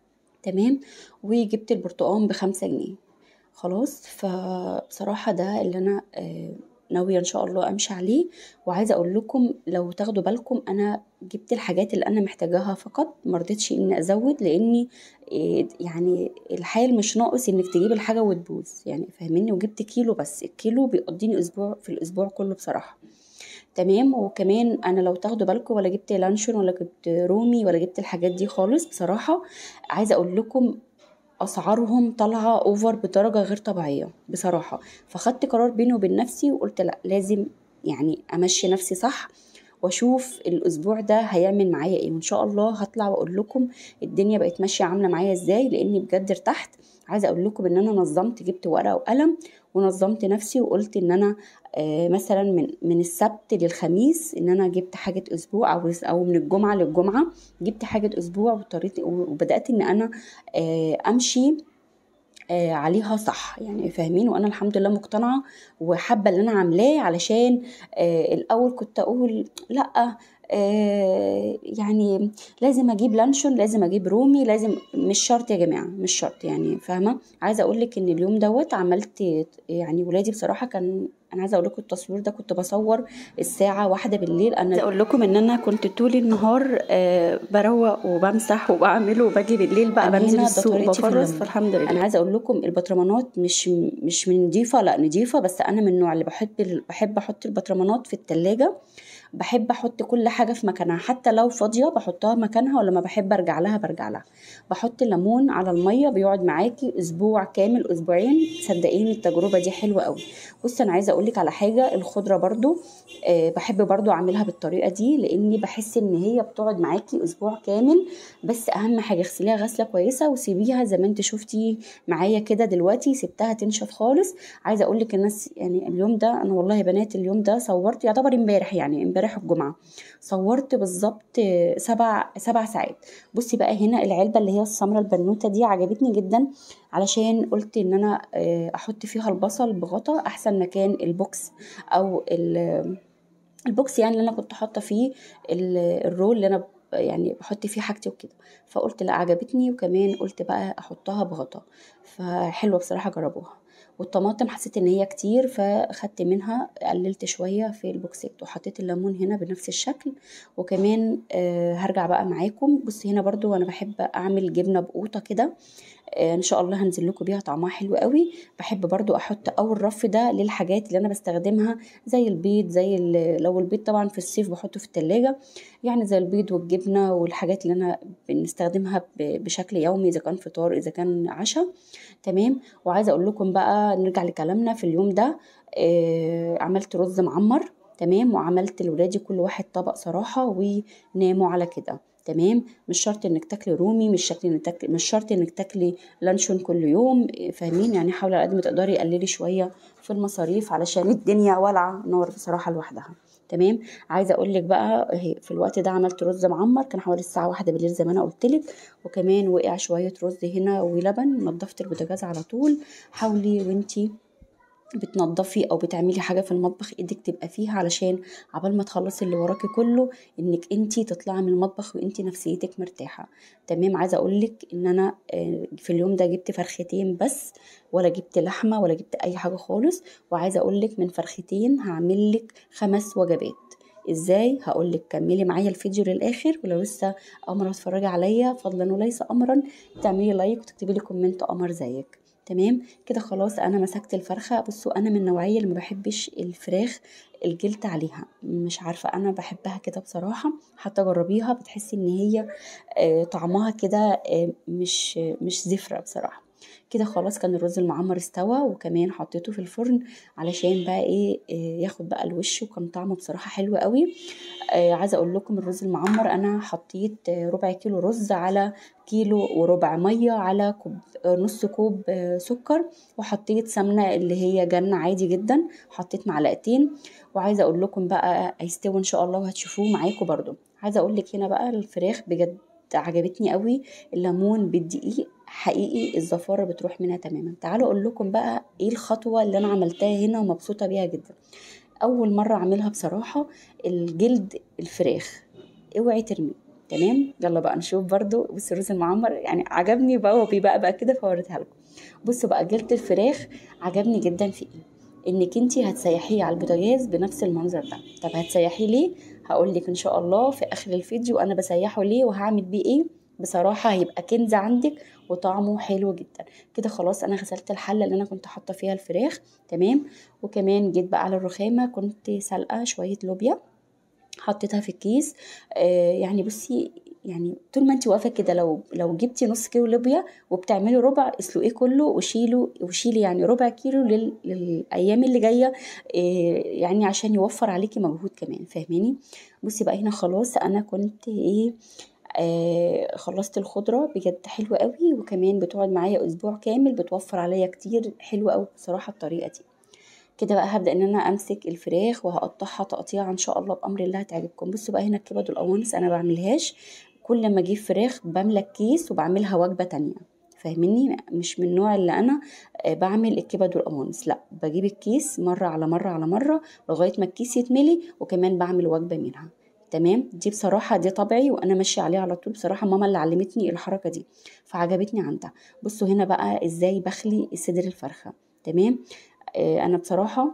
تمام وجبت البرتقال بخمسة جنيه خلاص فبصراحة ده اللي أنا آه، ناوية إن شاء الله أمشي عليه وعايزة أقول لكم لو تاخدوا بالكم أنا جبت الحاجات اللي أنا محتاجاها فقط مرضتش إني أزود لأني آه، يعني الحال مش ناقص إنك تجيب الحاجة وتبوظ يعني فاهميني وجبت كيلو بس الكيلو بيقضيني أسبوع في الأسبوع كله بصراحة تمام وكمان انا لو تاخدوا بالكم ولا جبت لانشون ولا جبت رومي ولا جبت الحاجات دي خالص بصراحه عايزه اقول لكم اسعارهم طالعه اوفر بدرجه غير طبيعيه بصراحه فخدت قرار بيني وبين نفسي وقلت لا لازم يعني امشي نفسي صح واشوف الاسبوع ده هيعمل معايا ايه وان شاء الله هطلع واقول لكم الدنيا بقت ماشيه عامله معايا ازاي لاني بجد ارتحت عايزه اقول لكم ان انا نظمت جبت ورقه وقلم ونظمت نفسي وقلت ان انا آه، مثلا من من السبت للخميس ان انا جبت حاجه اسبوع او او من الجمعه للجمعه جبت حاجه اسبوع واضطريت وبدات ان انا آه، امشي آه، عليها صح يعني فاهمين وانا الحمد لله مقتنعه وحابه اللي انا عاملاه علشان آه، الاول كنت اقول لا آه، يعني لازم اجيب لانشون لازم اجيب رومي لازم مش شرط يا جماعه مش شرط يعني فاهمه عايزه اقول لك ان اليوم دوت عملت يعني ولادي بصراحه كان انا عايزه اقول لكم التصوير ده كنت بصور الساعه واحدة بالليل انا عايزه اقول لكم ان انا كنت طول النهار آه، بروق وبمسح وبعمل وباجي بالليل بقى أنا بنزل هنا السوق دكتورتي في بفرز اللم. فالحمد لله انا عايزه اقول لكم البطرمانات مش مش من نضيفه لا نضيفه بس انا من النوع اللي بحب بحب احط البطرمانات في التلاجة بحب احط كل حاجه في مكانها حتى لو فاضيه بحطها مكانها ولما بحب ارجع لها برجع لها بحط الليمون على الميه بيقعد معاكي اسبوع كامل اسبوعين صدقيني التجربه دي حلوه قوي بص انا عايزه اقولك على حاجه الخضره برضو آه بحب برضو اعملها بالطريقه دي لاني بحس ان هي بتقعد معاكي اسبوع كامل بس اهم حاجه اغسليها غسله كويسه وسيبيها زي ما انت شفتي معايا كده دلوقتي سبتها تنشف خالص عايزه اقول لك الناس يعني اليوم ده انا والله يا بنات اليوم ده صورت يعتبر امبارح يعني امبارح الجمعه صورت بالظبط سبع سبع ساعات بصي بقى هنا العلبه اللي هي السمراء البنوته دي عجبتني جدا علشان قلت ان انا آه، احط فيها البصل بغطا احسن مكان البوكس او ال- البوكس يعني اللي انا كنت حاطه فيه ال- الرول اللي انا ب- يعني بحط فيه حاجتي وكده فقلت لا عجبتني وكمان قلت بقى احطها بغطا فحلوه بصراحه جربوها والطماطم حسيت ان هي كتير فاخدت منها قللت شويه في البوكسات وحطيت الليمون هنا بنفس الشكل وكمان آه هرجع بقى معاكم بصي هنا برضو انا بحب اعمل جبنه بقوطه كده آه، ان شاء الله هنزل لكم بيها طعمها حلو قوي بحب برضو احط اول رف ده للحاجات اللي انا بستخدمها زي البيض زي ال- لو البيض طبعا في الصيف بحطه في التلاجة يعني زي البيض والجبنة والحاجات اللي انا بنستخدمها ب- بشكل يومي اذا كان فطار اذا كان عشاء تمام وعايزه اقول لكم بقى نرجع لكلامنا في اليوم ده آه عملت رز معمر تمام وعملت لولادي كل واحد طبق صراحه وناموا على كده تمام مش شرط انك تاكلي رومي مش شرط انك تاكلي مش شرط انك تاكلي لانشون كل يوم إيه، فاهمين يعني حاولي على قد ما تقدري قللي شويه في المصاريف علشان الدنيا والعه نار بصراحه لوحدها تمام عايزه اقول لك بقى هي- في الوقت ده عملت رز معمر كان حوالي الساعه واحدة بالليل زي ما انا قلت لك وكمان وقع شويه رز هنا ولبن نضفت البوتاجاز على طول حاولي وانتي بتنضفي او بتعملي حاجه في المطبخ ايدك تبقى فيها علشان عبال ما تخلصي اللي وراكي كله انك انتي تطلعي من المطبخ وانتي نفسيتك مرتاحه تمام عايزه اقولك ان انا آه، في اليوم ده جبت فرختين بس ولا جبت لحمه ولا جبت اي حاجه خالص وعايزه اقولك من فرختين هعمل لك خمس وجبات ازاي هقولك كملي معايا الفيديو للاخر ولو لسه اول مره تتفرجي عليا فضلا وليس امرا تعملي لايك وتكتبي لي كومنت قمر زيك تمام كده خلاص انا مسكت الفرخه بصوا انا من النوعيه اللي ما بحبش الفراخ الجلد عليها مش عارفه انا بحبها كده بصراحه حتى جربيها بتحسي ان هي آه، طعمها كده آه، مش مش زفره بصراحه كده خلاص كان الرز المعمر استوى وكمان حطيته في الفرن علشان بقى ايه آه، ياخد بقى الوش وكان طعمه بصراحه حلو قوي آه، عايزه اقول لكم الرز المعمر انا حطيت آه، ربع كيلو رز على كيلو وربع ميه على كوب آه، نص كوب آه، سكر وحطيت سمنه اللي هي جنة عادي جدا حطيت معلقتين وعايزه اقول لكم بقى هيستوي ان شاء الله وهتشوفوه معاكم برضو عايزه اقول لك هنا بقى الفراخ بجد عجبتني قوي الليمون بالدقيق حقيقي الزفاره بتروح منها تماما تعالوا اقول لكم بقى ايه الخطوه اللي انا عملتها هنا ومبسوطه بيها جدا اول مره اعملها بصراحه الجلد الفراخ اوعي ترميه تمام يلا بقى نشوف برضو بصوا الرز المعمر يعني عجبني بقى هو بيبقى بقى كده فوريتها لكم بصوا بقى جلد الفراخ عجبني جدا في ايه انك انتي هتسيحيه على البوتاجاز بنفس المنظر ده طب هتسيحيه ليه هقول لك ان شاء الله في اخر الفيديو انا بسيحه ليه وهعمل بيه ايه بصراحه هيبقى كنز عندك وطعمه حلو جدا كده خلاص انا غسلت الحله اللي انا كنت حاطه فيها الفراخ تمام وكمان جيت بقى على الرخامه كنت سلقه شويه لوبيا حطيتها في الكيس آه يعني بصي يعني طول ما انت واقفه كده لو لو جبتي نص كيلو لوبيا وبتعملي ربع اسلقيه كله وشيله وشيلي يعني ربع كيلو لل... للايام اللي جايه آه يعني عشان يوفر عليكي مجهود كمان فاهماني بصي بقى هنا خلاص انا كنت ايه آه خلصت الخضره بجد حلوه قوي وكمان بتقعد معايا اسبوع كامل بتوفر عليا كتير حلوه قوي بصراحه الطريقه دي كده بقى هبدا ان انا امسك الفراخ وهقطعها تقطيع ان شاء الله بامر الله هتعجبكم بصوا بقى هنا الكبد والقوانص انا بعملهاش كل ما اجيب فراخ بملى الكيس وبعملها وجبه تانية فاهميني مش من النوع اللي انا آه، بعمل الكبد والقوانص لا بجيب الكيس مره على مره على مره لغايه ما الكيس يتملي وكمان بعمل وجبه منها تمام دي بصراحة دي طبعي وأنا ماشية عليه على طول بصراحة ماما اللي علمتني الحركة دي فعجبتني عندها بصوا هنا بقى إزاي بخلي صدر الفرخة تمام آه، أنا بصراحة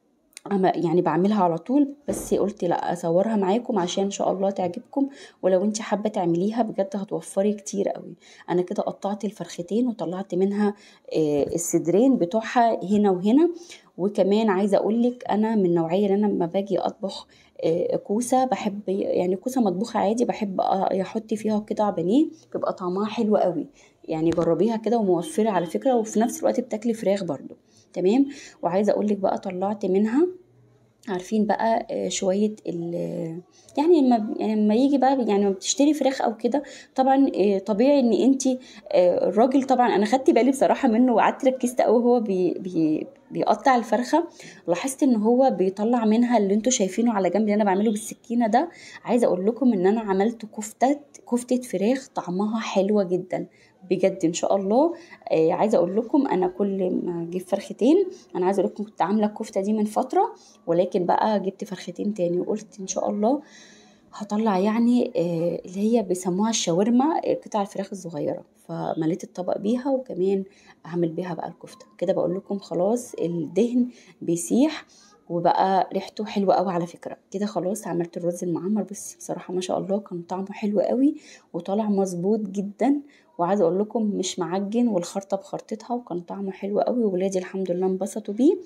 أما يعني بعملها على طول بس قلت لا اصورها معاكم عشان ان شاء الله تعجبكم ولو انت حابه تعمليها بجد هتوفري كتير قوي انا كده قطعت الفرختين وطلعت منها آه، الصدرين بتوعها هنا وهنا وكمان عايزه اقولك انا من النوعيه اللي انا لما باجي اطبخ آه، كوسه بحب يعني كوسه مطبوخه عادي بحب أ- احط فيها قطع بانيه بيبقى طعمها حلو قوي يعني جربيها كده وموفره على فكره وفي نفس الوقت بتاكلي فراخ برضو تمام وعايزه اقولك بقى طلعت منها عارفين بقى آه، شويه ال يعني لما يعني لما يجي بقى يعني لما بتشتري فراخ او كده طبعا آه، طبيعي ان انت الراجل طبعا انا خدت بالي بصراحه منه وقعدت ركزت قوي هو بي بي بيقطع الفرخه لاحظت ان هو بيطلع منها اللي انتوا شايفينه على جنب اللي انا بعمله بالسكينه ده عايزه اقول لكم ان انا عملت كفته كفته فراخ طعمها حلوه جدا بجد ان شاء الله آه عايزه اقول لكم انا كل ما اجيب فرختين انا عايزه اقول لكم كنت عامله الكفته دي من فتره ولكن بقى جبت فرختين تاني وقلت ان شاء الله هطلع يعني آه، اللي هي بيسموها الشاورما آه، قطع الفراخ الصغيره فمليت الطبق بيها وكمان اعمل بيها بقى الكفته كده بقول لكم خلاص الدهن بيسيح وبقى ريحته حلوه قوي على فكره كده خلاص عملت الرز المعمر بس بصراحه ما شاء الله كان طعمه حلو قوي وطالع مظبوط جدا وعايزه اقول لكم مش معجن والخرطه بخرطتها وكان طعمه حلو قوي وولادي الحمد لله انبسطوا بيه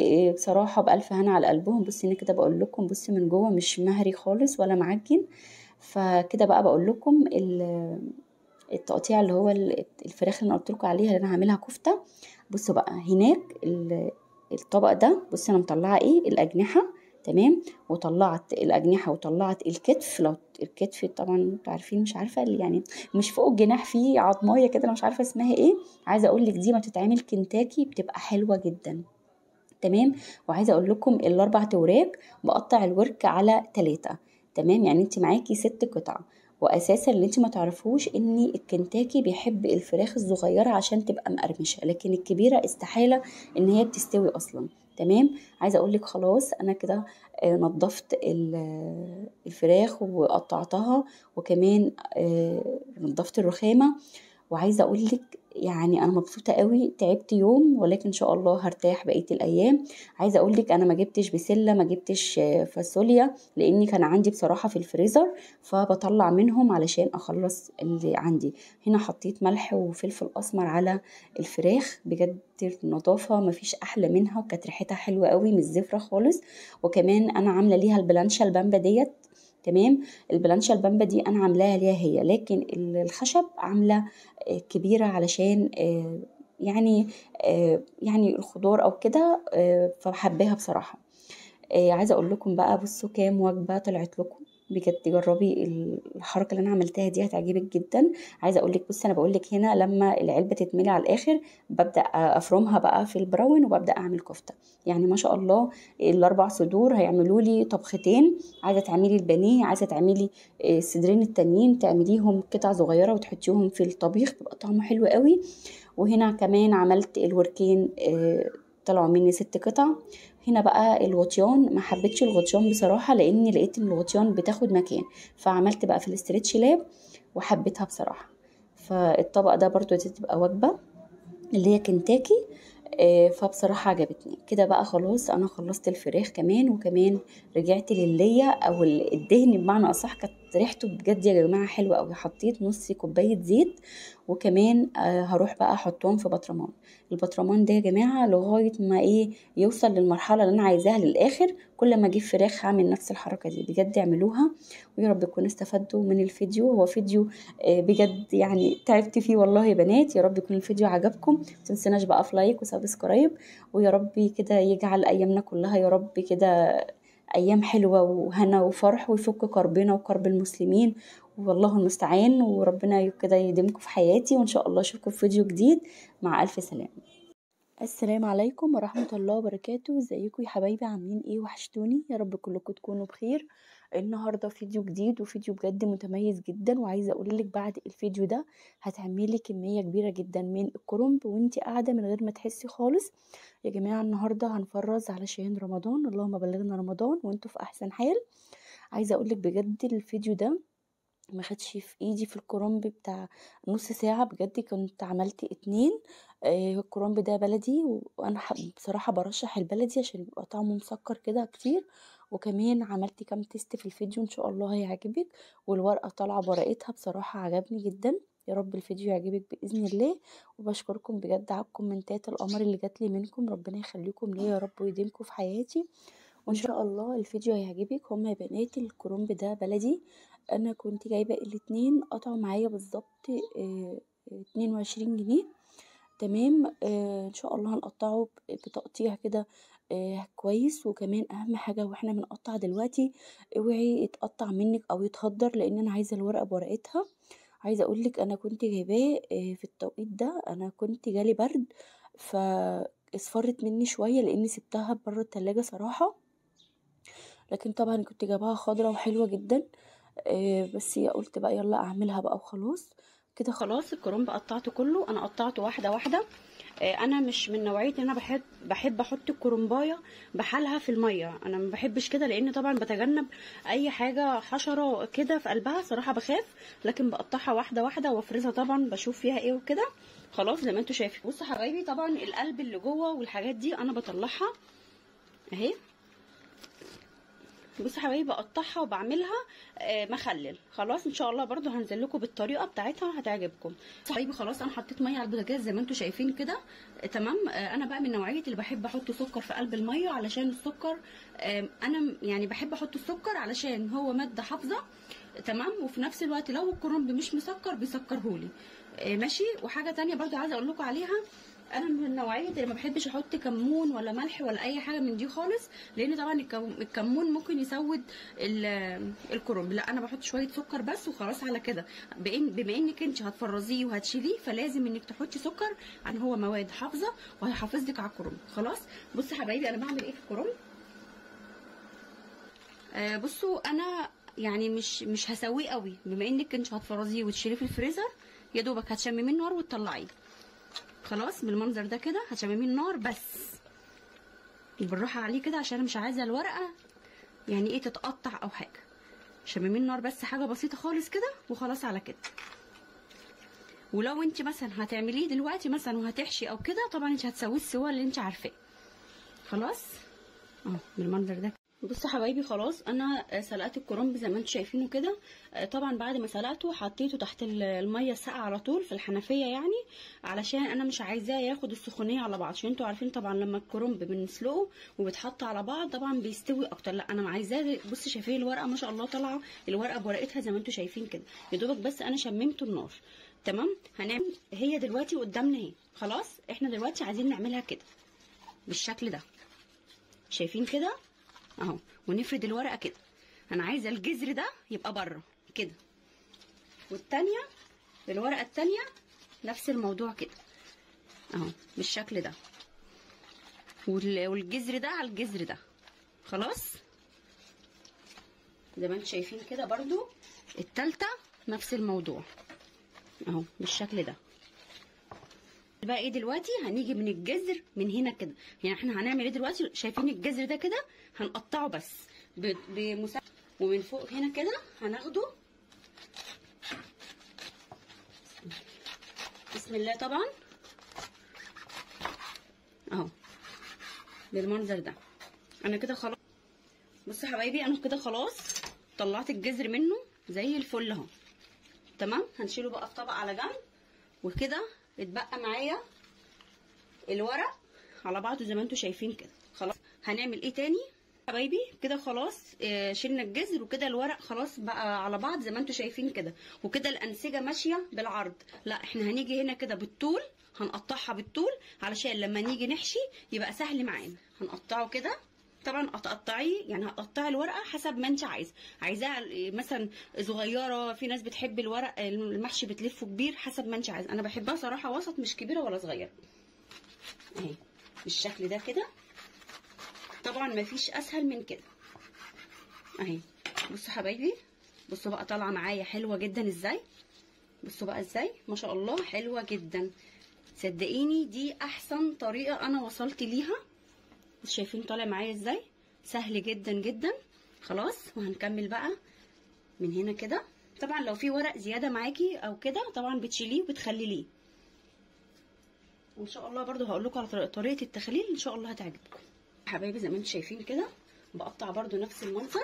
وبصراحه بالف هنا على قلبهم بصي انا كده بقول لكم بصي من جوه مش مهري خالص ولا معجن فكده بقى بقول لكم ال- التقطيع اللي هو ال- الفراخ اللي انا قلت لكم عليها اللي انا هعملها كفته بصوا بقى هناك ال- الطبق ده بصي انا مطلعه ايه الاجنحه تمام وطلعت الاجنحه وطلعت الكتف لو الكتف طبعا انتوا عارفين مش عارفه اللي يعني مش فوق الجناح فيه عظمايه كده انا مش عارفه اسمها ايه عايزه اقول لك دي ما بتتعمل كنتاكي بتبقى حلوه جدا تمام وعايزه اقول لكم الاربع وراك بقطع الورك على ثلاثة تمام يعني انت معاكي ست قطع واساسا اللي انت ما تعرفوش ان الكنتاكي بيحب الفراخ الصغيره عشان تبقى مقرمشه لكن الكبيره استحاله ان هي بتستوي اصلا تمام عايزه اقول لك خلاص انا كده آه، نضفت ال- الفراخ وقطعتها وكمان آه، نضفت الرخامه وعايزه اقول لك يعني انا مبسوطه قوي تعبت يوم ولكن ان شاء الله هرتاح بقيه الايام عايزه اقول لك انا ما جبتش بسله ما جبتش آه، فاصوليا لاني كان عندي بصراحه في الفريزر فبطلع منهم علشان اخلص اللي عندي هنا حطيت ملح وفلفل اسمر على الفراخ بجد النظافه مفيش احلى منها وكانت ريحتها حلوه قوي مش زفره خالص وكمان انا عامله ليها البلانشه البامبا ديت تمام البلانشه البامبا دي انا عاملاها ليها هي لكن الخشب عامله آه، كبيره علشان آه، يعني آه، يعني الخضار او كده آه، فحباها بصراحه آه، عايزه اقول لكم بقى بصوا كام وجبه طلعت لكم بجد جربي الحركه اللي انا عملتها دي هتعجبك جدا عايزه اقول لك بصي انا بقول لك هنا لما العلبه تتملي على الاخر ببدا افرمها بقى في البراون وببدا اعمل كفته يعني ما شاء الله الاربع صدور هيعملوا لي طبختين عايزه تعملي البانيه عايزه تعملي آه، الصدرين التانيين تعمليهم قطع صغيره وتحطيهم في الطبيخ بيبقى طعمه حلو قوي وهنا كمان عملت الوركين آه، طلعوا مني ست قطع هنا بقى الغطيان ما حبيتش الغطيان بصراحه لاني لقيت ان الغطيان بتاخد مكان فعملت بقى في الاسترتش لاب وحبيتها بصراحه فالطبق ده برضو دي تبقى وجبه اللي هي كنتاكي آه، فبصراحة عجبتني كده بقى خلاص انا خلصت الفراخ كمان وكمان رجعت للية او ال- الدهن بمعنى اصح كانت ريحته بجد يا جماعة حلوة قوي حطيت نص كوباية زيت وكمان آه، هروح بقى احطهم في بطرمان البطرمان ده يا جماعة لغاية ما ايه يوصل للمرحلة اللي انا عايزاها للاخر كل ما اجيب فراخ هعمل نفس الحركة دي بجد اعملوها ويا رب تكونوا استفدتوا من الفيديو هو فيديو آه، بجد يعني تعبت فيه والله يا بنات يا رب يكون الفيديو عجبكم متنسناش بقى في لايك وسبسكرايب ويا رب كده يجعل ايامنا كلها يا رب كده ايام حلوه وهنا وفرح ويفك كربنا وكرب المسلمين والله المستعان وربنا كده يديمكم في حياتي وان شاء الله اشوفكم في فيديو جديد مع الف سلامه السلام عليكم ورحمة الله وبركاته ازيكم يا حبايبي عاملين ايه وحشتوني يا رب كلكم تكونوا بخير النهاردة فيديو جديد وفيديو بجد متميز جدا وعايزة اقولك بعد الفيديو ده هتعملي كمية كبيرة جدا من الكرنب وانتي قاعدة من غير ما تحسي خالص يا جماعة النهاردة هنفرز علشان رمضان اللهم بلغنا رمضان وانتوا في احسن حال عايزة اقولك بجد الفيديو ده ما خدش في ايدي في الكرنب بتاع نص ساعة بجد كنت عملت اتنين آه، الكرنب ده بلدي وانا ح- بصراحة برشح البلدي عشان يبقى طعمه مسكر كده كتير وكمان عملت كام تيست في الفيديو ان شاء الله هيعجبك والورقة طالعة بورقتها بصراحة عجبني جدا يا رب الفيديو يعجبك بإذن الله وبشكركم بجد على الكومنتات القمر اللي جاتلي منكم ربنا يخليكم ليا يا رب ويديمكم في حياتي وان شاء الله الفيديو هيعجبك هما يا بنات الكرنب ده بلدي انا كنت جايبه الاتنين قطعوا معايا بالظبط آه، اتنين وعشرين جنيه تمام آه ان شاء الله هنقطعه ب- بتقطيع كده آه كويس وكمان اهم حاجه واحنا بنقطع دلوقتي اوعي يتقطع منك او يتهدر لان انا عايزه الورقه بورقتها عايزه اقولك انا كنت جايباه آه في التوقيت ده انا كنت جالي برد فاصفرت مني شويه لاني سبتها بره التلاجة صراحه لكن طبعا كنت جايباها خضرة وحلوة جدا آه، بس هي قلت بقى يلا اعملها بقى وخلاص كده خلاص الكرنب قطعته كله انا قطعته واحده واحده آه، انا مش من نوعيه ان انا بحب بحب احط الكرنبايه بحالها في الميه انا ما بحبش كده لان طبعا بتجنب اي حاجه حشره كده في قلبها صراحه بخاف لكن بقطعها واحده واحده وافرزها طبعا بشوف فيها ايه وكده خلاص زي ما انتوا شايفين بصوا حبايبي طبعا القلب اللي جوه والحاجات دي انا بطلعها اهي بصوا حبايبي بقطعها وبعملها آه، مخلل خلاص ان شاء الله برضو هنزل لكم بالطريقه بتاعتها هتعجبكم حبايبي خلاص انا حطيت ميه على البوتاجاز زي ما انتم شايفين كده آه، تمام آه، انا بقى من نوعيه اللي بحب احط سكر في قلب الميه علشان السكر آه، انا م- يعني بحب احط السكر علشان هو ماده حافظه تمام وفي نفس الوقت لو الكرنب مش مسكر بيسكرهولي آه، ماشي وحاجه تانية برضو عايزه اقول لكم عليها انا من نوعيه اللي ما بحبش احط كمون ولا ملح ولا اي حاجه من دي خالص لان طبعا الكم- الكمون ممكن يسود ال- الكرنب لا انا بحط شويه سكر بس وخلاص على كده بإن- بما انك انت هتفرزيه وهتشيليه فلازم انك تحطي سكر عشان هو مواد حافظه وهيحافظ لك على الكرنب خلاص بصوا يا حبايبي انا بعمل ايه في الكرنب آه بصوا انا يعني مش مش هسويه قوي بما انك انت هتفرزيه وتشيليه في الفريزر يا دوبك هتشمميه النار وتطلعيه خلاص بالمنظر ده كده هتشمميه النار بس بالراحه عليه كده عشان انا مش عايزه الورقه يعني ايه تتقطع او حاجه شمميه النار بس حاجه بسيطه خالص كده وخلاص على كده ولو انت مثلا هتعمليه دلوقتي مثلا وهتحشي او كده طبعا انت هتسويه السوا اللي انت عارفاه خلاص اه بالمنظر ده بصوا حبايبي خلاص انا آه، سلقت الكرنب زي ما انتم شايفينه كده آه، طبعا بعد ما سلقته حطيته تحت ال- الميه الساقعه على طول في الحنفيه يعني علشان انا مش عايزاه ياخد السخونيه على بعض عشان انتوا عارفين طبعا لما الكرنب بنسلقه وبيتحط على بعض طبعا بيستوي اكتر لا انا عايزاه بصوا شايفين الورقه ما شاء الله طالعه الورقه بورقتها زي ما انتم شايفين كده يا دوبك بس انا شممته النار تمام هنعمل هي دلوقتي قدامنا اهي خلاص احنا دلوقتي عايزين نعملها كده بالشكل ده شايفين كده اهو ونفرد الورقه كده انا عايزه الجذر ده يبقى بره كده والتانية الورقه التانية نفس الموضوع كده اهو بالشكل ده وال- والجذر ده على الجذر ده خلاص زي ما انتم شايفين كده برضو التالتة نفس الموضوع اهو بالشكل ده بقى ايه دلوقتي هنيجي من الجذر من هنا كده يعني احنا هنعمل ايه دلوقتي شايفين الجذر ده كده هنقطعه بس ب- بمسا ومن فوق هنا كده هناخده بسم الله طبعا اهو بالمنظر ده انا كده خلاص بصوا يا حبايبي انا كده خلاص طلعت الجذر منه زي الفل اهو تمام هنشيله بقى في طبق على جنب وكده اتبقى معايا الورق على بعضه زي ما انتم شايفين كده خلاص هنعمل ايه تاني حبايبي كده خلاص آه، شلنا الجذر وكده الورق خلاص بقى على بعض زي ما انتم شايفين كده وكده الانسجه ماشيه بالعرض لا احنا هنيجي هنا كده بالطول هنقطعها بالطول علشان لما نيجي نحشي يبقى سهل معانا هنقطعه كده طبعا هتقطعيه يعني هتقطعي الورقه حسب ما انت عايزه عايزاها مثلا صغيره في ناس بتحب الورق المحشي بتلفه كبير حسب ما انت عايزه انا بحبها صراحه وسط مش كبيره ولا صغيره اهي بالشكل ده كده طبعا مفيش اسهل من كده اهي بصوا حبايبي بصوا بقى طالعه معايا حلوه جدا ازاي بصوا بقى ازاي ما شاء الله حلوه جدا صدقيني دي احسن طريقه انا وصلت ليها بصوا شايفين طالع معايا ازاي سهل جدا جدا خلاص وهنكمل بقى من هنا كده طبعا لو في ورق زياده معاكي او كده طبعا بتشيليه وبتخلليه وان شاء الله برضو هقول لكم على طريقة- طريقه التخليل ان شاء الله هتعجبكم حبايبي زي ما انتم شايفين كده بقطع برضو نفس المنظر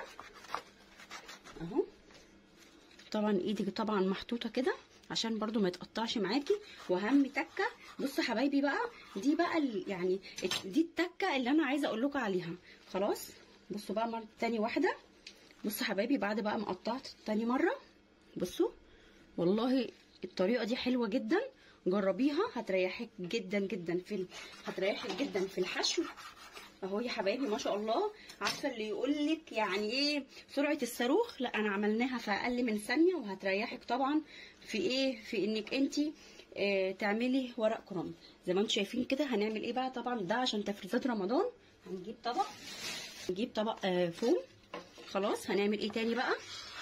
اهو طبعا ايدي طبعا محطوطه كده عشان برضو ما يتقطعش معاكي واهم تكه بصوا حبايبي بقى دي بقى ال- يعني دي التكه اللي انا عايزه اقول لكم عليها خلاص بصوا بقى مرة تاني واحده بصوا حبايبي بعد بقى ما قطعت تاني مره بصوا والله الطريقه دي حلوه جدا جربيها هتريحك جدا جدا في ال... هتريحك جدا في الحشو اهو يا حبايبي ما شاء الله عارفه اللي يقول لك يعني ايه سرعه الصاروخ لا انا عملناها في اقل من ثانيه وهتريحك طبعا في ايه في انك انت اه تعملي ورق كرنب زي ما انتم شايفين كده هنعمل ايه بقى طبعا ده عشان تفريزات رمضان هنجيب طبق نجيب طبق آه فوم خلاص هنعمل ايه تاني بقى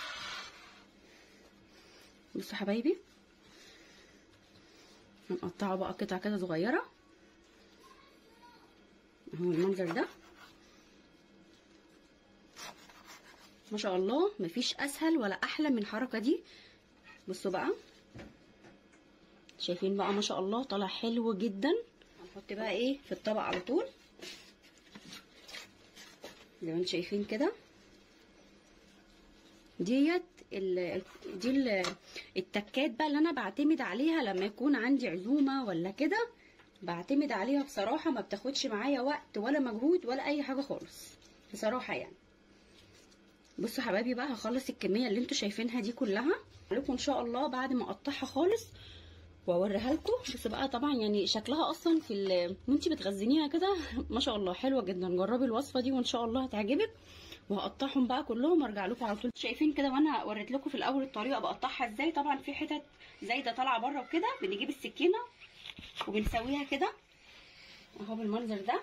بصوا حبايبي هنقطعه بقى قطع كده صغيره اهو المنظر ده ما شاء الله مفيش اسهل ولا احلى من الحركه دي بصوا بقى شايفين بقى ما شاء الله طالع حلو جدا هنحط بقى ايه في الطبق على طول زي ما انتم شايفين كده ديت ال ال- دي ال- التكات بقى اللي انا بعتمد عليها لما يكون عندي عزومه ولا كده بعتمد عليها بصراحه ما بتاخدش معايا وقت ولا مجهود ولا اي حاجه خالص بصراحه يعني بصوا حبايبي بقى هخلص الكميه اللي انتوا شايفينها دي كلها لكم ان شاء الله بعد ما اقطعها خالص واوريها لكم بس بقى طبعا يعني شكلها اصلا في ال- وانتي بتغزنيها كده ما شاء الله حلوه جدا جربي الوصفه دي وان شاء الله هتعجبك وهقطعهم بقى كلهم وارجع لكم على طول شايفين كده وانا وريت لكم في الاول الطريقه بقطعها ازاي طبعا في حتت زايده طالعه بره وكده بنجيب السكينه وبنسويها كده اهو بالمنظر ده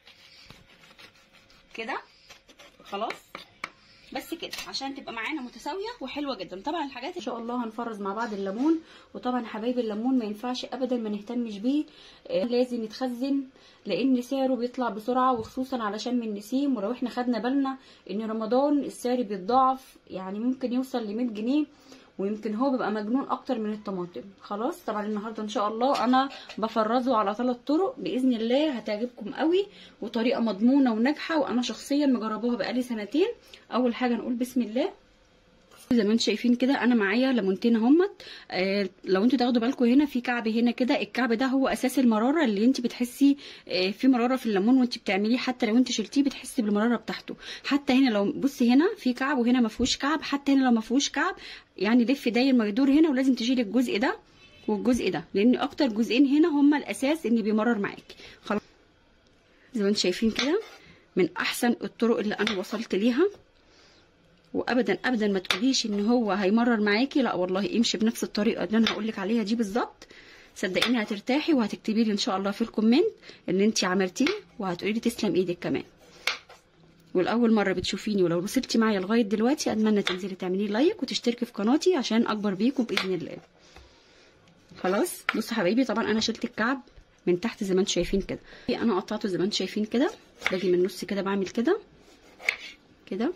كده خلاص بس كده عشان تبقى معانا متساويه وحلوه جدا طبعا الحاجات ان شاء الله هنفرز مع بعض الليمون وطبعا حبايب الليمون ما ينفعش ابدا ما نهتمش بيه آه، لازم يتخزن لان سعره بيطلع بسرعه وخصوصا علشان من النسيم ولو احنا خدنا بالنا ان رمضان السعر بيتضاعف يعني ممكن يوصل ل 100 جنيه ويمكن هو بيبقى مجنون اكتر من الطماطم خلاص طبعا النهارده ان شاء الله انا بفرزه على ثلاث طرق باذن الله هتعجبكم قوي وطريقه مضمونه وناجحه وانا شخصيا مجربوها بقالي سنتين اول حاجه نقول بسم الله زي ما انتم شايفين كده انا معايا ليمونتين اهمت آه لو انتوا تاخدوا بالكم هنا في كعب هنا كده الكعب ده هو اساس المراره اللي انت بتحسي آه في مراره في الليمون وانت بتعمليه حتى لو انت شلتيه بتحسي بالمراره بتاعته حتى هنا لو بصي هنا في كعب وهنا ما فيهوش كعب حتى هنا لو ما فيهوش كعب يعني لف داير ما يدور هنا ولازم تشيلي الجزء ده والجزء ده لان اكتر جزئين هنا هما الاساس ان بيمرر معاكي خلاص زي ما انتم شايفين كده من احسن الطرق اللي انا وصلت ليها وابدا ابدا ما تقوليش ان هو هيمرر معاكي لا والله امشي بنفس الطريقه اللي انا هقول لك عليها دي بالظبط صدقيني هترتاحي وهتكتبي لي ان شاء الله في الكومنت اللي انت عملتيه وهتقولي لي تسلم ايدك كمان والاول مره بتشوفيني ولو وصلتي معايا لغايه دلوقتي اتمنى تنزلي تعملي لايك وتشتركي في قناتي عشان اكبر بيكم باذن الله خلاص بصوا حبايبي طبعا انا شلت الكعب من تحت زي ما انتم شايفين كده انا قطعته زي ما انتم شايفين كده باجي من النص كده بعمل كده كده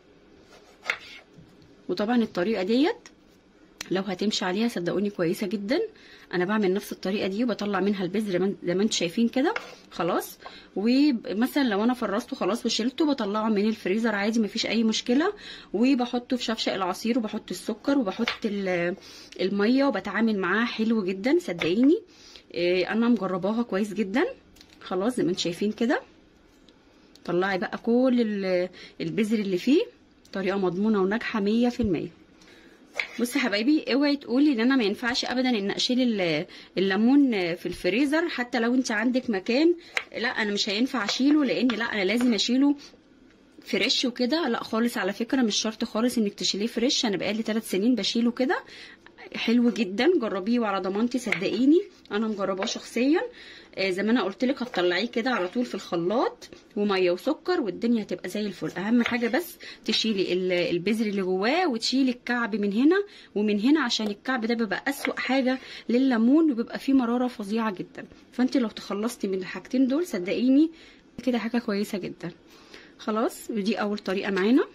وطبعا الطريقه ديت لو هتمشي عليها صدقوني كويسه جدا انا بعمل نفس الطريقه دي وبطلع منها البذر زي ما انتم شايفين كده خلاص ومثلا لو انا فرزته خلاص وشلته بطلعه من الفريزر عادي مفيش اي مشكله وبحطه في شفشق العصير وبحط السكر وبحط الميه وبتعامل معاه حلو جدا صدقيني انا مجرباها كويس جدا خلاص زي ما انتم شايفين كده طلعي بقى كل البذر اللي فيه طريقه مضمونه وناجحه مية في المية بصي حبايبي اوعي تقولي ان انا ما ينفعش ابدا ان اشيل الليمون في الفريزر حتى لو انت عندك مكان لا انا مش هينفع اشيله لان لا انا لازم اشيله فريش وكده لا خالص على فكره مش شرط خالص انك تشيليه فريش انا بقالي 3 سنين بشيله كده حلو جدا جربيه وعلى ضمانتي صدقيني انا مجرباه شخصيا آه زي ما انا قلت لك هتطلعيه كده على طول في الخلاط وميه وسكر والدنيا هتبقى زي الفل اهم حاجه بس تشيلي البذر اللي جواه وتشيلي الكعب من هنا ومن هنا عشان الكعب ده بيبقى اسوأ حاجه لليمون وبيبقى فيه مراره فظيعه جدا فانت لو تخلصتي من الحاجتين دول صدقيني كده حاجه كويسه جدا خلاص ودي اول طريقه معانا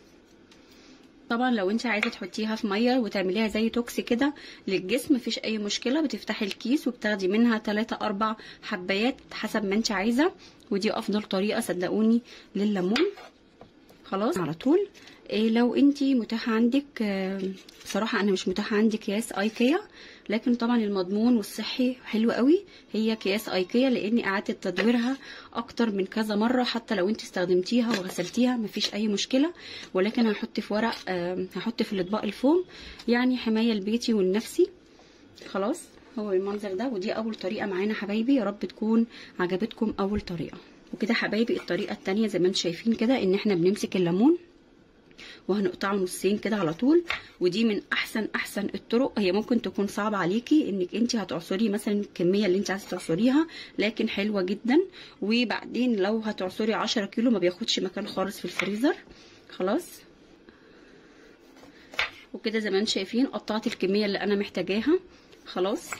طبعا لو انت عايزه تحطيها في ميه وتعمليها زي توكس كده للجسم مفيش اي مشكله بتفتحي الكيس وبتاخدي منها 3 4 حبايات حسب ما انت عايزه ودي افضل طريقه صدقوني لليمون خلاص على طول إيه لو انت متاح عندك آه بصراحه انا مش متاح عندي اكياس ايكيا لكن طبعا المضمون والصحي حلو قوي هي اكياس ايكيا لاني قعدت تدويرها اكتر من كذا مره حتى لو انت استخدمتيها وغسلتيها مفيش اي مشكله ولكن هحط في ورق آه هحط في الاطباق الفوم يعني حمايه لبيتي والنفسي خلاص هو المنظر ده ودي اول طريقه معانا حبايبي يا رب تكون عجبتكم اول طريقه وكده حبايبي الطريقه التانية زي ما انتم شايفين كده ان احنا بنمسك الليمون وهنقطعه نصين كده على طول ودي من احسن احسن الطرق هي ممكن تكون صعبه عليكي انك انت هتعصري مثلا الكميه اللي انت عايزه تعصريها لكن حلوه جدا وبعدين لو هتعصري 10 كيلو ما بياخدش مكان خالص في الفريزر خلاص وكده زي ما انتم شايفين قطعت الكميه اللي انا محتاجاها خلاص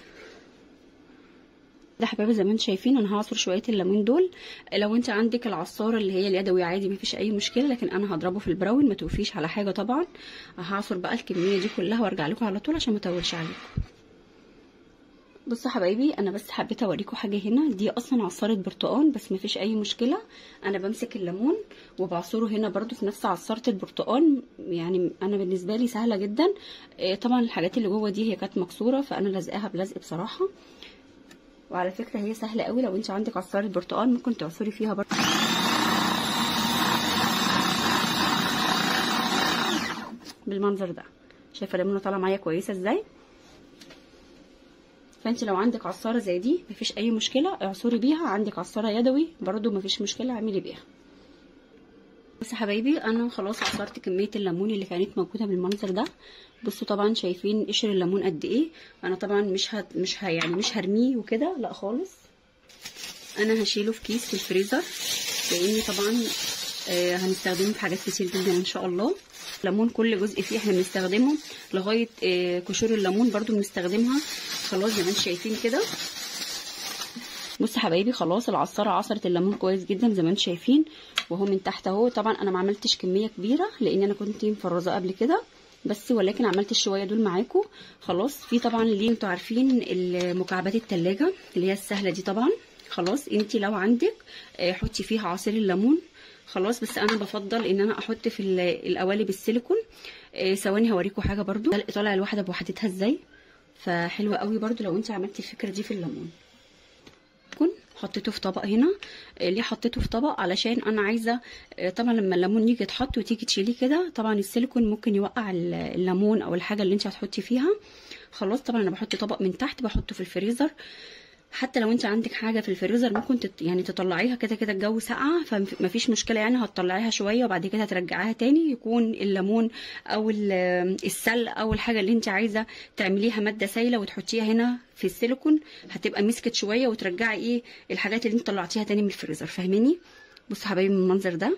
ده حبايبي زي ما انتم شايفين انا هعصر شويه الليمون دول لو انت عندك العصاره اللي هي اليدوي عادي مفيش اي مشكله لكن انا هضربه في البراون ما توفيش على حاجه طبعا هعصر بقى الكميه دي كلها وارجع لكم على طول عشان ما اطولش عليكم بصوا حبايبي انا بس حبيت اوريكم حاجه هنا دي اصلا عصاره برتقان بس مفيش اي مشكله انا بمسك الليمون وبعصره هنا برده في نفس عصاره البرتقان يعني انا بالنسبه لي سهله جدا طبعا الحاجات اللي جوه دي هي كانت مكسوره فانا لازقاها بلزق بصراحه وعلى فكره هي سهله قوي لو انت عندك عصاره برتقال ممكن تعصري فيها برضه بالمنظر ده شايفه الليمونه طالعه معايا كويسه ازاي فانت لو عندك عصاره زي دي مفيش اي مشكله اعصري بيها عندك عصاره يدوي برضو مفيش مشكله اعملي بيها بس يا حبايبي انا خلاص عصرت كميه الليمون اللي كانت موجوده بالمنظر ده بصوا طبعا شايفين قشر الليمون قد ايه انا طبعا مش هت مش ه... يعني مش هرميه وكده لا خالص انا هشيله في كيس في الفريزر لاني طبعا آه هنستخدمه في حاجات كتير جدا ان شاء الله ليمون كل جزء فيه احنا بنستخدمه لغايه آه قشور الليمون برضو بنستخدمها خلاص زي ما انتم شايفين كده بصوا يا حبايبي خلاص العصاره عصرت الليمون كويس جدا زي ما انتم شايفين وهو من تحت اهو طبعا انا ما عملتش كميه كبيره لان انا كنت مفرزاه قبل كده بس ولكن عملت الشويه دول معاكم خلاص في طبعا اللي انتوا عارفين مكعبات التلاجة اللي هي السهله دي طبعا خلاص انت لو عندك حطي فيها عصير الليمون خلاص بس انا بفضل ان انا احط في القوالب السيليكون ثواني هوريكم حاجه برضو طالع الواحده بوحدتها ازاي فحلوه قوي برضو لو انت عملتي الفكره دي في الليمون حطيته في طبق هنا ليه حطيته في طبق علشان انا عايزه طبعا لما الليمون يجي يتحط وتيجي تشيليه كده طبعا السيليكون ممكن يوقع الليمون او الحاجه اللي انت هتحطي فيها خلاص طبعا انا بحط طبق من تحت بحطه في الفريزر حتى لو انت عندك حاجه في الفريزر ممكن تت يعني تطلعيها كده كده الجو ساقعه فمفيش مشكله يعني هتطلعيها شويه وبعد كده هترجعيها تاني يكون الليمون او السل او الحاجه اللي انت عايزه تعمليها ماده سايله وتحطيها هنا في السيليكون هتبقى مسكت شويه وترجعي ايه الحاجات اللي انت طلعتيها تاني من الفريزر فاهماني بصوا حبايبي من المنظر ده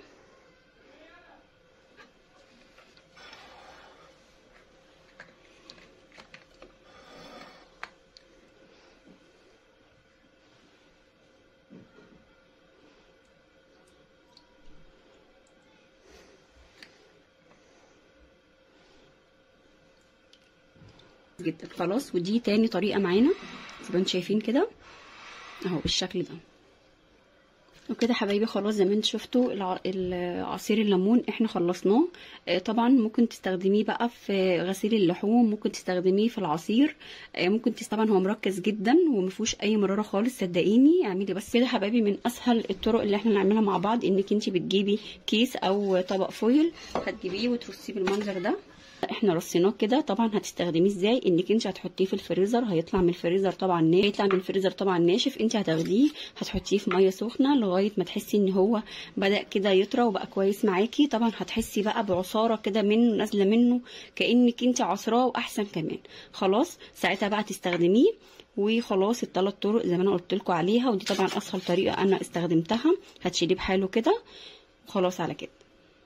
جدا خلاص ودي تاني طريقه معانا زي ما انتم شايفين كده اهو بالشكل ده وكده حبايبي خلاص زي ما انتم شفتوا عصير الليمون احنا خلصناه طبعا ممكن تستخدميه بقى في غسيل اللحوم ممكن تستخدميه في العصير ممكن طبعا هو مركز جدا ومفيهوش اي مراره خالص صدقيني اعملي بس كده حبايبي من اسهل الطرق اللي احنا نعملها مع بعض انك انت بتجيبي كيس او طبق فويل هتجيبيه وترصيه بالمنظر ده احنا رصيناه كده طبعا هتستخدميه ازاي انك انت هتحطيه في الفريزر هيطلع من الفريزر طبعا ناشف هيطلع من الفريزر طبعا ناشف انت هتاخديه هتحطيه في ميه سخنه لغايه ما تحسي ان هو بدا كده يطرى وبقى كويس معاكي طبعا هتحسي بقى بعصاره كده منه نازله منه كانك انت عصراه واحسن كمان خلاص ساعتها بقى تستخدميه وخلاص الثلاث طرق زي ما انا قلت لكم عليها ودي طبعا اسهل طريقه انا استخدمتها هتشيليه بحاله كده وخلاص على كده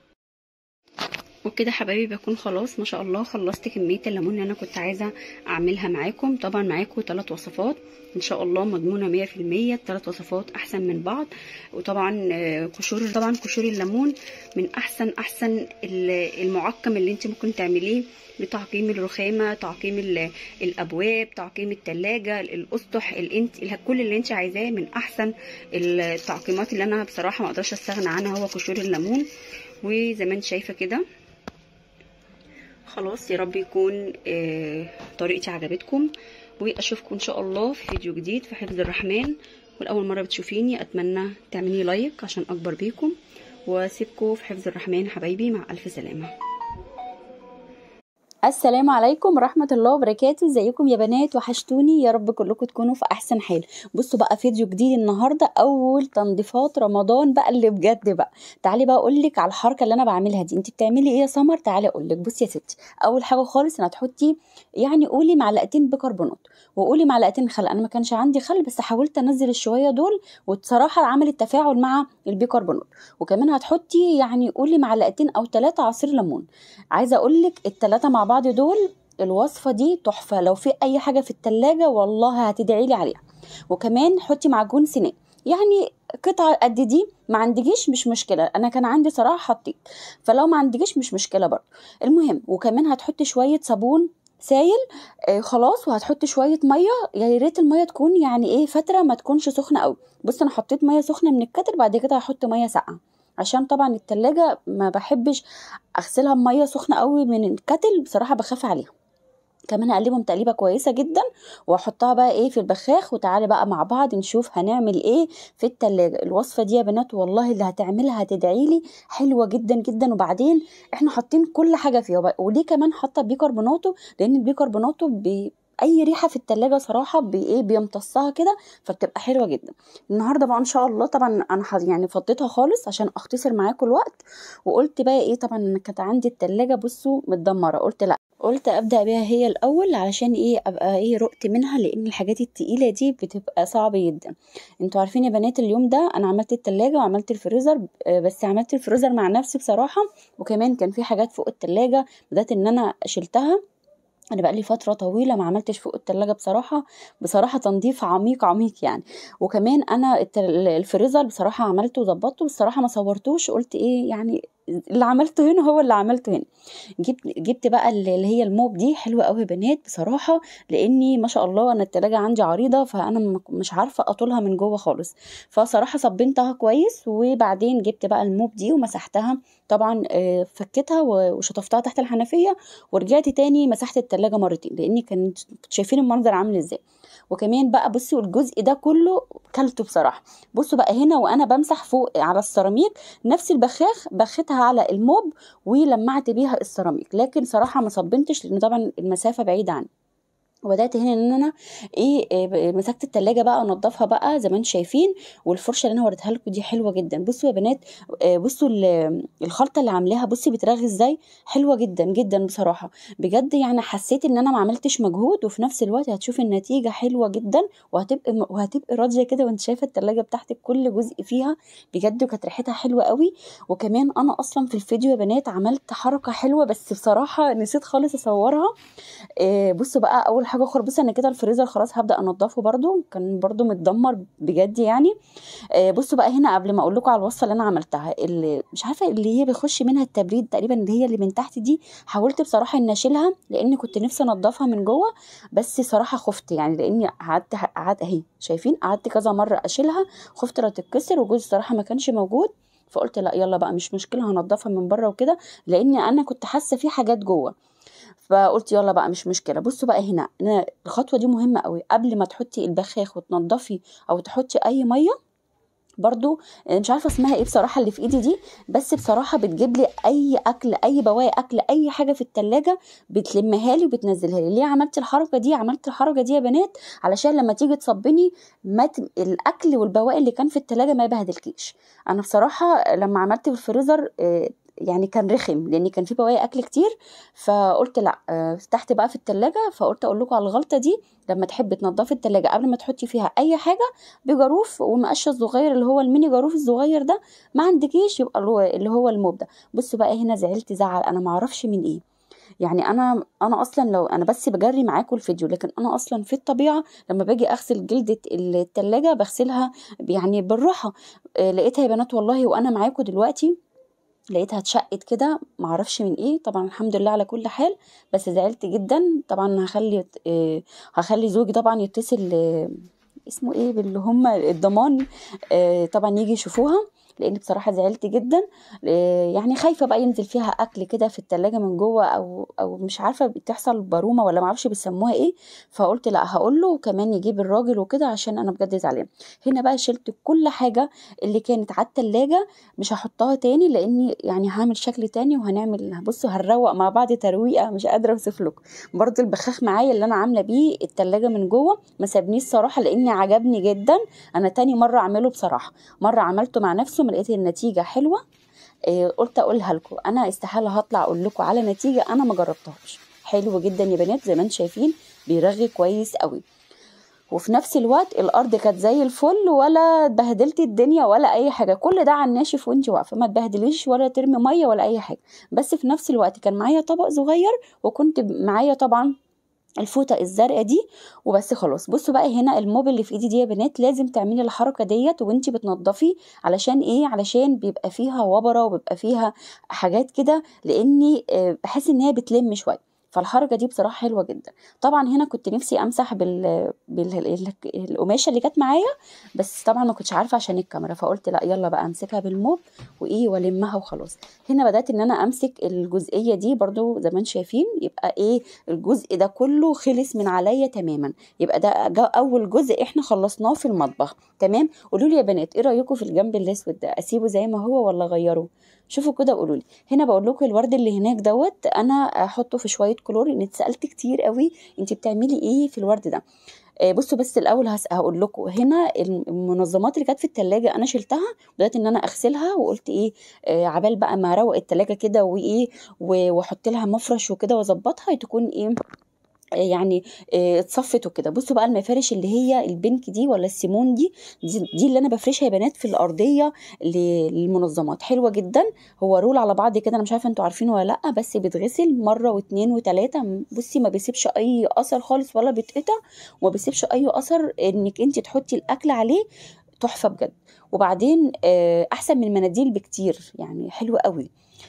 وبكده حبايبي بكون خلاص ما شاء الله خلصت كميه الليمون اللي انا كنت عايزه اعملها معاكم طبعا معاكم ثلاث وصفات ان شاء الله مضمونه 100% الثلاث وصفات احسن من بعض وطبعا قشور طبعا قشور الليمون من احسن احسن المعقم اللي انت ممكن تعمليه لتعقيم الرخامه تعقيم الابواب تعقيم الثلاجه الاسطح الانت كل اللي انت عايزاه من احسن التعقيمات اللي انا بصراحه ما اقدرش استغنى عنها هو قشور الليمون وزي ما انت شايفه كده خلاص يا رب يكون آه طريقتي عجبتكم واشوفكم ان شاء الله في فيديو جديد في حفظ الرحمن والاول مره بتشوفيني اتمنى تعملي لايك عشان اكبر بيكم واسيبكم في حفظ الرحمن حبايبي مع الف سلامه السلام عليكم ورحمة الله وبركاته ازيكم يا بنات وحشتوني يا رب كلكم تكونوا في احسن حال بصوا بقى فيديو جديد النهاردة اول تنظيفات رمضان بقى اللي بجد بقى تعالي بقى اقولك على الحركة اللي انا بعملها دي انت بتعملي ايه يا سمر تعالي اقولك بصي يا ستي اول حاجة خالص انا هتحطي يعني قولي معلقتين بيكربونات وقولي معلقتين خل انا ما كانش عندي خل بس حاولت انزل الشوية دول وبصراحة عملت تفاعل مع البيكربونات وكمان هتحطي يعني قولي معلقتين او ثلاثة عصير ليمون عايزة اقولك الثلاثة مع بعض دول الوصفة دي تحفة لو في أي حاجة في التلاجة والله هتدعيلي عليها وكمان حطي معجون سنان يعني قطعة قد دي ما عندكيش مش مشكلة أنا كان عندي صراحة حطيت فلو ما عندكيش مش مشكلة برضه المهم وكمان هتحطي شوية صابون سايل آه خلاص وهتحطي شويه ميه يا ريت الميه تكون يعني ايه فتره ما تكونش سخنه قوي بص انا حطيت ميه سخنه من الكتل بعد كده هحط ميه ساقعه عشان طبعا التلاجة ما بحبش اغسلها بميه سخنه قوي من الكتل بصراحه بخاف عليها كمان اقلبهم تقليبه كويسه جدا واحطها بقى ايه في البخاخ وتعالي بقى مع بعض نشوف هنعمل ايه في التلاجة الوصفه دي يا بنات والله اللي هتعملها هتدعي لي حلوه جدا جدا وبعدين احنا حاطين كل حاجه فيها وب- وليه كمان حاطه بيكربوناتو لان البيكربوناتو بي اي ريحه في التلاجة صراحه بي ايه بيمتصها كده فبتبقى حلوه جدا النهارده بقى ان شاء الله طبعا انا ح- يعني فضيتها خالص عشان اختصر معاكم الوقت وقلت بقى ايه طبعا انا كانت عندي التلاجة بصوا متدمره قلت لا قلت ابدا بيها هي الاول علشان ايه ابقى ايه رقت منها لان الحاجات التقيله دي بتبقى صعبه جدا انتوا عارفين يا بنات اليوم ده انا عملت التلاجة وعملت الفريزر آه، بس عملت الفريزر مع نفسي بصراحه وكمان كان في حاجات فوق التلاجة بدات ان انا شلتها انا بقالي فتره طويله ما عملتش فوق التلاجة بصراحه بصراحه تنظيف عميق عميق يعني وكمان انا الت- الفريزر بصراحه عملته وظبطته بصراحه ما صورتوش قلت ايه يعني اللي عملته هنا هو اللي عملته هنا جبت جبت بقى اللي هي الموب دي حلوه قوي يا بنات بصراحه لاني ما شاء الله انا التلاجة عندي عريضه فانا م- مش عارفه اطولها من جوه خالص فصراحه صبنتها كويس وبعدين جبت بقى الموب دي ومسحتها طبعا آه، فكيتها و- وشطفتها تحت الحنفيه ورجعت تاني مسحت التلاجة مرتين لاني كنت كنت شايفين المنظر عامل ازاي وكمان بقى بصوا الجزء ده كله كلته بصراحه بصوا بقى هنا وانا بمسح فوق على السيراميك نفس البخاخ بخيتها على الموب ولمعت بيها السيراميك لكن صراحه ما صبنتش لان طبعا المسافه بعيده عني وبدات هنا ان انا ايه إيه ب- مسكت التلاجة بقى انضفها بقى زي ما انتم شايفين والفرشه اللي انا وريتها لكم دي حلوه جدا بصوا يا بنات آه، بصوا ال- الخلطه اللي عاملاها بصي بترغي ازاي حلوه جدا جدا بصراحه بجد يعني حسيت ان انا ما عملتش مجهود وفي نفس الوقت هتشوفي النتيجه حلوه جدا وهتبقى وهتبقى راضيه كده وانت شايفه التلاجة بتاعتك كل جزء فيها بجد وكانت ريحتها حلوه قوي وكمان انا اصلا في الفيديو يا بنات عملت حركه حلوه بس بصراحه نسيت خالص اصورها آه، بصوا بقى اول حاجه اخر بصوا انا كده الفريزر خلاص هبدا انضفه برده كان برده متدمر بجد يعني آه، بصوا بقى هنا قبل ما اقول لكم على الوصفه اللي انا عملتها اللي مش عارفه اللي هي بيخش منها التبريد تقريبا اللي هي اللي من تحت دي حاولت بصراحه ان اشيلها لان كنت نفسي انضفها من جوه بس صراحه خفت يعني لاني قعدت قعدت اهي شايفين قعدت كذا مره اشيلها خفت لا تتكسر وجوزي صراحه ما كانش موجود فقلت لا يلا بقى مش مشكله هنضفها من بره وكده لان انا كنت حاسه في حاجات جوه فقلت يلا بقى مش مشكله بصوا بقى هنا أنا الخطوه دي مهمه قوي قبل ما تحطي البخاخ وتنضفي او تحطي اي ميه برضو مش عارفه اسمها ايه بصراحه اللي في ايدي دي بس بصراحه بتجيب لي اي اكل اي بواقي اكل اي حاجه في التلاجة بتلمها لي وبتنزلها لي ليه عملت الحركه دي عملت الحركه دي يا بنات علشان لما تيجي تصبني ما ت... الاكل والبواقي اللي كان في التلاجة ما يبهدلكيش انا بصراحه لما عملت في الفريزر آه، يعني كان رخم لان كان في بواقي اكل كتير فقلت لا آه، فتحت بقى في التلاجة فقلت اقول لكم على الغلطه دي لما تحبي تنضفي التلاجة قبل ما تحطي فيها اي حاجه بجاروف والمقشه الصغير اللي هو الميني جاروف الصغير ده ما عندكيش يبقى اللي هو- اللي هو الموب ده بصوا بقى هنا زعلت زعل انا ما اعرفش من ايه يعني انا انا اصلا لو انا بس بجري معاكم الفيديو لكن انا اصلا في الطبيعه لما باجي اغسل جلده التلاجة بغسلها يعني بالراحه آه، لقيتها يا بنات والله وانا معاكم دلوقتي لقيتها اتشقت كده معرفش من ايه طبعا الحمد لله على كل حال بس زعلت جدا طبعا هخلي آه، هخلي زوجي طبعا يتصل آه، اسمه ايه باللي هم الضمان آه، طبعا يجي يشوفوها لان بصراحه زعلت جدا آه، يعني خايفه بقى ينزل فيها اكل كده في التلاجة من جوه او او مش عارفه بتحصل بارومه ولا معرفش بيسموها ايه فقلت لا هقول له وكمان يجيب الراجل وكده عشان انا بجد زعلانه هنا بقى شلت كل حاجه اللي كانت على التلاجة مش هحطها تاني لاني يعني هعمل شكل تاني وهنعمل بصوا هنروق مع بعض ترويقه مش قادره اوصف لكم برضو البخاخ معايا اللي انا عامله بيه التلاجة من جوه ما سابنيش صراحه لاني عجبني جدا انا تاني مره اعمله بصراحه مره عملته مع نفسه ما لقيت النتيجه حلوه إيه قلت اقولها لكم انا استحاله هطلع اقول لكم على نتيجه انا ما جربتهاش حلو جدا يا بنات زي ما انتم شايفين بيرغي كويس قوي وفي نفس الوقت الارض كانت زي الفل ولا اتبهدلت الدنيا ولا اي حاجه كل ده على الناشف وانت واقفه ما تبهدليش ولا ترمي ميه ولا اي حاجه بس في نفس الوقت كان معايا طبق صغير وكنت معايا طبعا الفوطه الزرقاء دي وبس خلاص بصوا بقى هنا الموب اللي في ايدي دي يا بنات لازم تعملي الحركه ديت وانتي بتنضفي علشان ايه علشان بيبقى فيها وبره وبيبقى فيها حاجات كده لاني آه، بحس ان هي بتلم شويه فالحركه دي بصراحه حلوه جدا طبعا هنا كنت نفسي امسح بال... بال... القماشه اللي كانت معايا بس طبعا ما كنتش عارفه عشان الكاميرا فقلت لا يلا بقى امسكها بالموب وايه والمها وخلاص هنا بدات ان انا امسك الجزئيه دي برضو زي ما انتم شايفين يبقى ايه الجزء ده كله خلص من عليا تماما يبقى ده جا اول جزء احنا خلصناه في المطبخ تمام قولوا لي يا بنات ايه رايكم في الجنب الاسود ده اسيبه زي ما هو ولا اغيره شوفوا كده قولوا لي هنا بقول لكم الورد اللي هناك دوت انا احطه في شويه كلور ان اتسالت كتير قوي انت بتعملي ايه في الورد ده آه، بصوا بس الاول هس- هقول لكم هنا المنظمات اللي كانت في التلاجة انا شلتها بدات ان انا اغسلها وقلت ايه آه، عبال بقى ما اروق التلاجة كده وايه و- واحط لها مفرش وكده واظبطها تكون ايه آه، يعني آه، اتصفت وكده بصوا بقى المفارش اللي هي البنك دي ولا السيمون دي دي, دي اللي انا بفرشها يا بنات في الارضيه ل- للمنظمات حلوه جدا هو رول على بعض كده انا مش عارفه انتوا عارفينه ولا لا بس بيتغسل مره واتنين وتلاته بصي ما بيسيبش اي اثر خالص ولا بيتقطع وما بيسيبش اي اثر انك انت تحطي الاكل عليه تحفه بجد وبعدين آه، احسن من المناديل بكتير يعني حلو قوي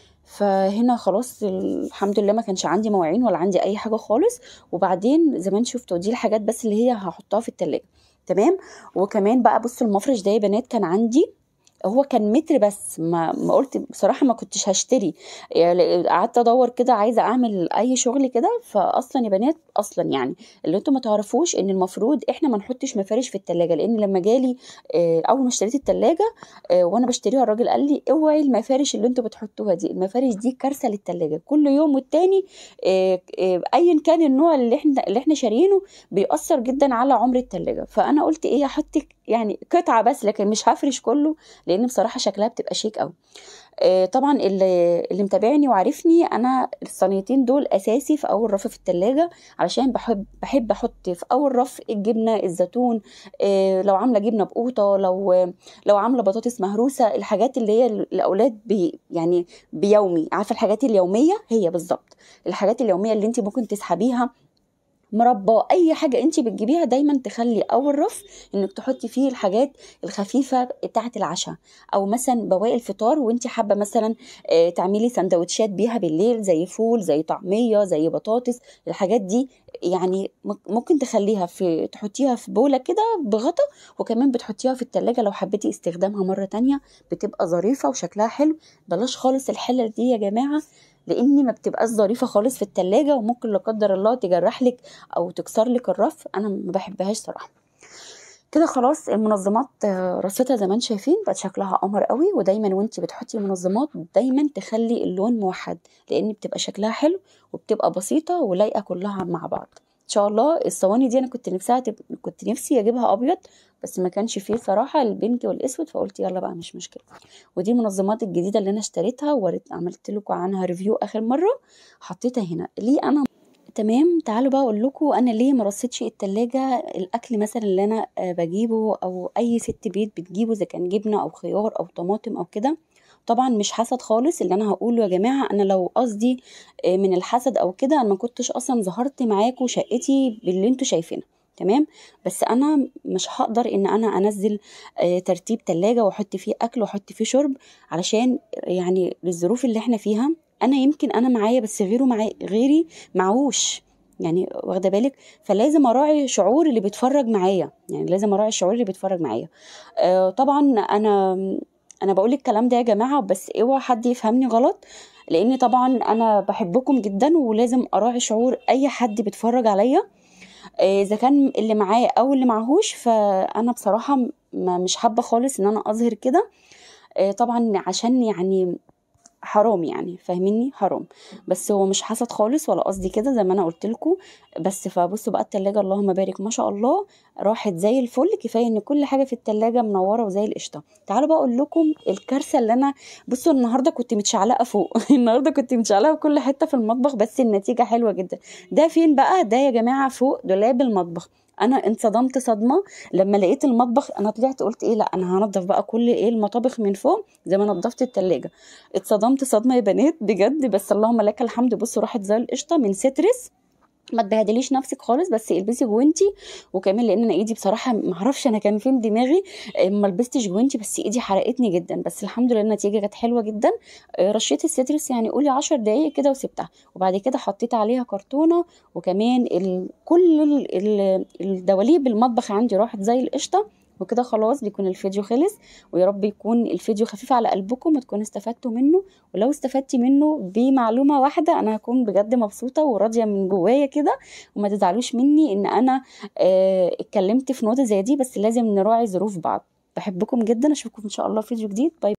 فهنا خلاص الحمد لله ما كانش عندي مواعين ولا عندي اي حاجه خالص وبعدين زي ما انتوا شفتوا دي الحاجات بس اللي هي هحطها في التلاجة تمام وكمان بقى بصوا المفرش ده يا بنات كان عندي هو كان متر بس ما, ما قلت بصراحه ما كنتش هشتري يعني قعدت ادور كده عايزه اعمل اي شغل كده فاصلا يا بنات اصلا يعني اللي انتوا ما تعرفوش ان المفروض احنا ما نحطش مفارش في التلاجة لان لما جالي آه، اول ما اشتريت التلاجة آه، وانا بشتريها الراجل قال لي اوعي المفارش اللي انتوا بتحطوها دي المفارش دي كارثه للتلاجة كل يوم والتاني آه، آه، ايا كان النوع اللي احنا اللي احنا شاريينه بيأثر جدا على عمر التلاجة فانا قلت ايه احط يعني قطعه بس لكن مش هفرش كله لان بصراحه شكلها بتبقى شيك قوي آه، طبعا اللي, اللي متابعني وعارفني انا الصينيتين دول اساسي في اول رف في التلاجة علشان بحب بحب احط في اول رف الجبنه الزيتون آه، لو عامله جبنه بقوطه لو لو عامله بطاطس مهروسه الحاجات اللي هي الاولاد بي يعني بيومي عارفه الحاجات اليوميه هي بالظبط الحاجات اليوميه اللي انت ممكن تسحبيها مربى اي حاجه انت بتجيبيها دايما تخلي اول رف انك تحطي فيه الحاجات الخفيفه بتاعه العشاء او مثلا بواقي الفطار وانت حابه مثلا آه، تعملي سندوتشات بيها بالليل زي فول زي طعميه زي بطاطس الحاجات دي يعني مك- ممكن تخليها في تحطيها في بوله كده بغطا وكمان بتحطيها في التلاجة لو حبيتي استخدامها مره تانية بتبقى ظريفه وشكلها حلو بلاش خالص الحلل دي يا جماعه لان ما بتبقاش ظريفه خالص في التلاجة وممكن لا قدر الله تجرح لك او تكسر لك الرف انا ما بحبهاش صراحه كده خلاص المنظمات آه، رصيتها زي ما انتم شايفين بقت شكلها قمر قوي ودايما وانت بتحطي منظمات دايما تخلي اللون موحد لان بتبقى شكلها حلو وبتبقى بسيطه ولايقه كلها مع بعض ان شاء الله الصواني دي انا كنت نفسها تب... كنت نفسي اجيبها ابيض بس ما كانش فيه صراحه البنك والاسود فقلت يلا بقى مش مشكله ودي المنظمات الجديده اللي انا اشتريتها ووريت عملت لكم عنها ريفيو اخر مره حطيتها هنا ليه انا تمام تعالوا بقى اقول لكم انا ليه ما رصيتش التلاجة الاكل مثلا اللي انا آه، بجيبه او اي ست بيت بتجيبه اذا كان جبنه او خيار او طماطم او كده طبعا مش حسد خالص اللي انا هقوله يا جماعه انا لو قصدي آه، من الحسد او كده انا ما كنتش اصلا ظهرت معاكم شقتي باللي انتوا شايفينه تمام بس انا مش هقدر ان انا انزل آه، ترتيب تلاجة واحط فيه اكل واحط فيه شرب علشان يعني للظروف اللي احنا فيها انا يمكن انا معايا بس غيره معايا غيري معوش يعني واخده بالك فلازم اراعي شعور اللي بيتفرج معايا يعني لازم اراعي الشعور اللي بيتفرج معايا آه طبعا انا انا بقول الكلام ده يا جماعه بس اوعى حد يفهمني غلط لان طبعا انا بحبكم جدا ولازم اراعي شعور اي حد بيتفرج عليا آه، اذا كان اللي معاه او اللي معهوش فانا بصراحه ما مش حابه خالص ان انا اظهر كده آه، طبعا عشان يعني حرام يعني فاهميني حرام بس هو مش حسد خالص ولا قصدي كده زي ما انا قلت لكم بس فبصوا بقى التلاجة اللهم بارك ما شاء الله راحت زي الفل كفايه ان كل حاجه في التلاجة منوره وزي القشطه تعالوا بقى اقول لكم الكارثه اللي انا بصوا النهارده كنت متشعلقه فوق النهارده كنت متشعلقه في كل حته في المطبخ بس النتيجه حلوه جدا ده فين بقى ده يا جماعه فوق دولاب المطبخ انا انصدمت صدمه لما لقيت المطبخ انا طلعت قلت ايه لا انا هنضف بقى كل ايه المطابخ من فوق زي ما نضفت التلاجة اتصدمت صدمه يا بنات بجد بس اللهم لك الحمد بصوا راحت زي القشطه من سترس ما تبهدليش نفسك خالص بس البسي جوانتي وكمان لان انا ايدي بصراحه ما اعرفش انا كان فين دماغي آه، ما لبستش جوانتي بس ايدي حرقتني جدا بس الحمد لله النتيجه كانت حلوه جدا آه، رشيت السيترس يعني قولي عشر دقايق كده وسبتها وبعد كده حطيت عليها كرتونه وكمان ال... كل ال... ال... الدواليب المطبخ عندي راحت زي القشطه وكده خلاص بيكون الفيديو خلص ويا رب يكون الفيديو خفيف على قلبكم وتكونوا استفدتوا منه ولو استفدتي منه بمعلومة واحدة أنا هكون بجد مبسوطة وراضية من جوايا كده وما تزعلوش مني إن أنا آه، اتكلمت في نقطة زي دي بس لازم نراعي ظروف بعض بحبكم جدا أشوفكم إن شاء الله في فيديو جديد باي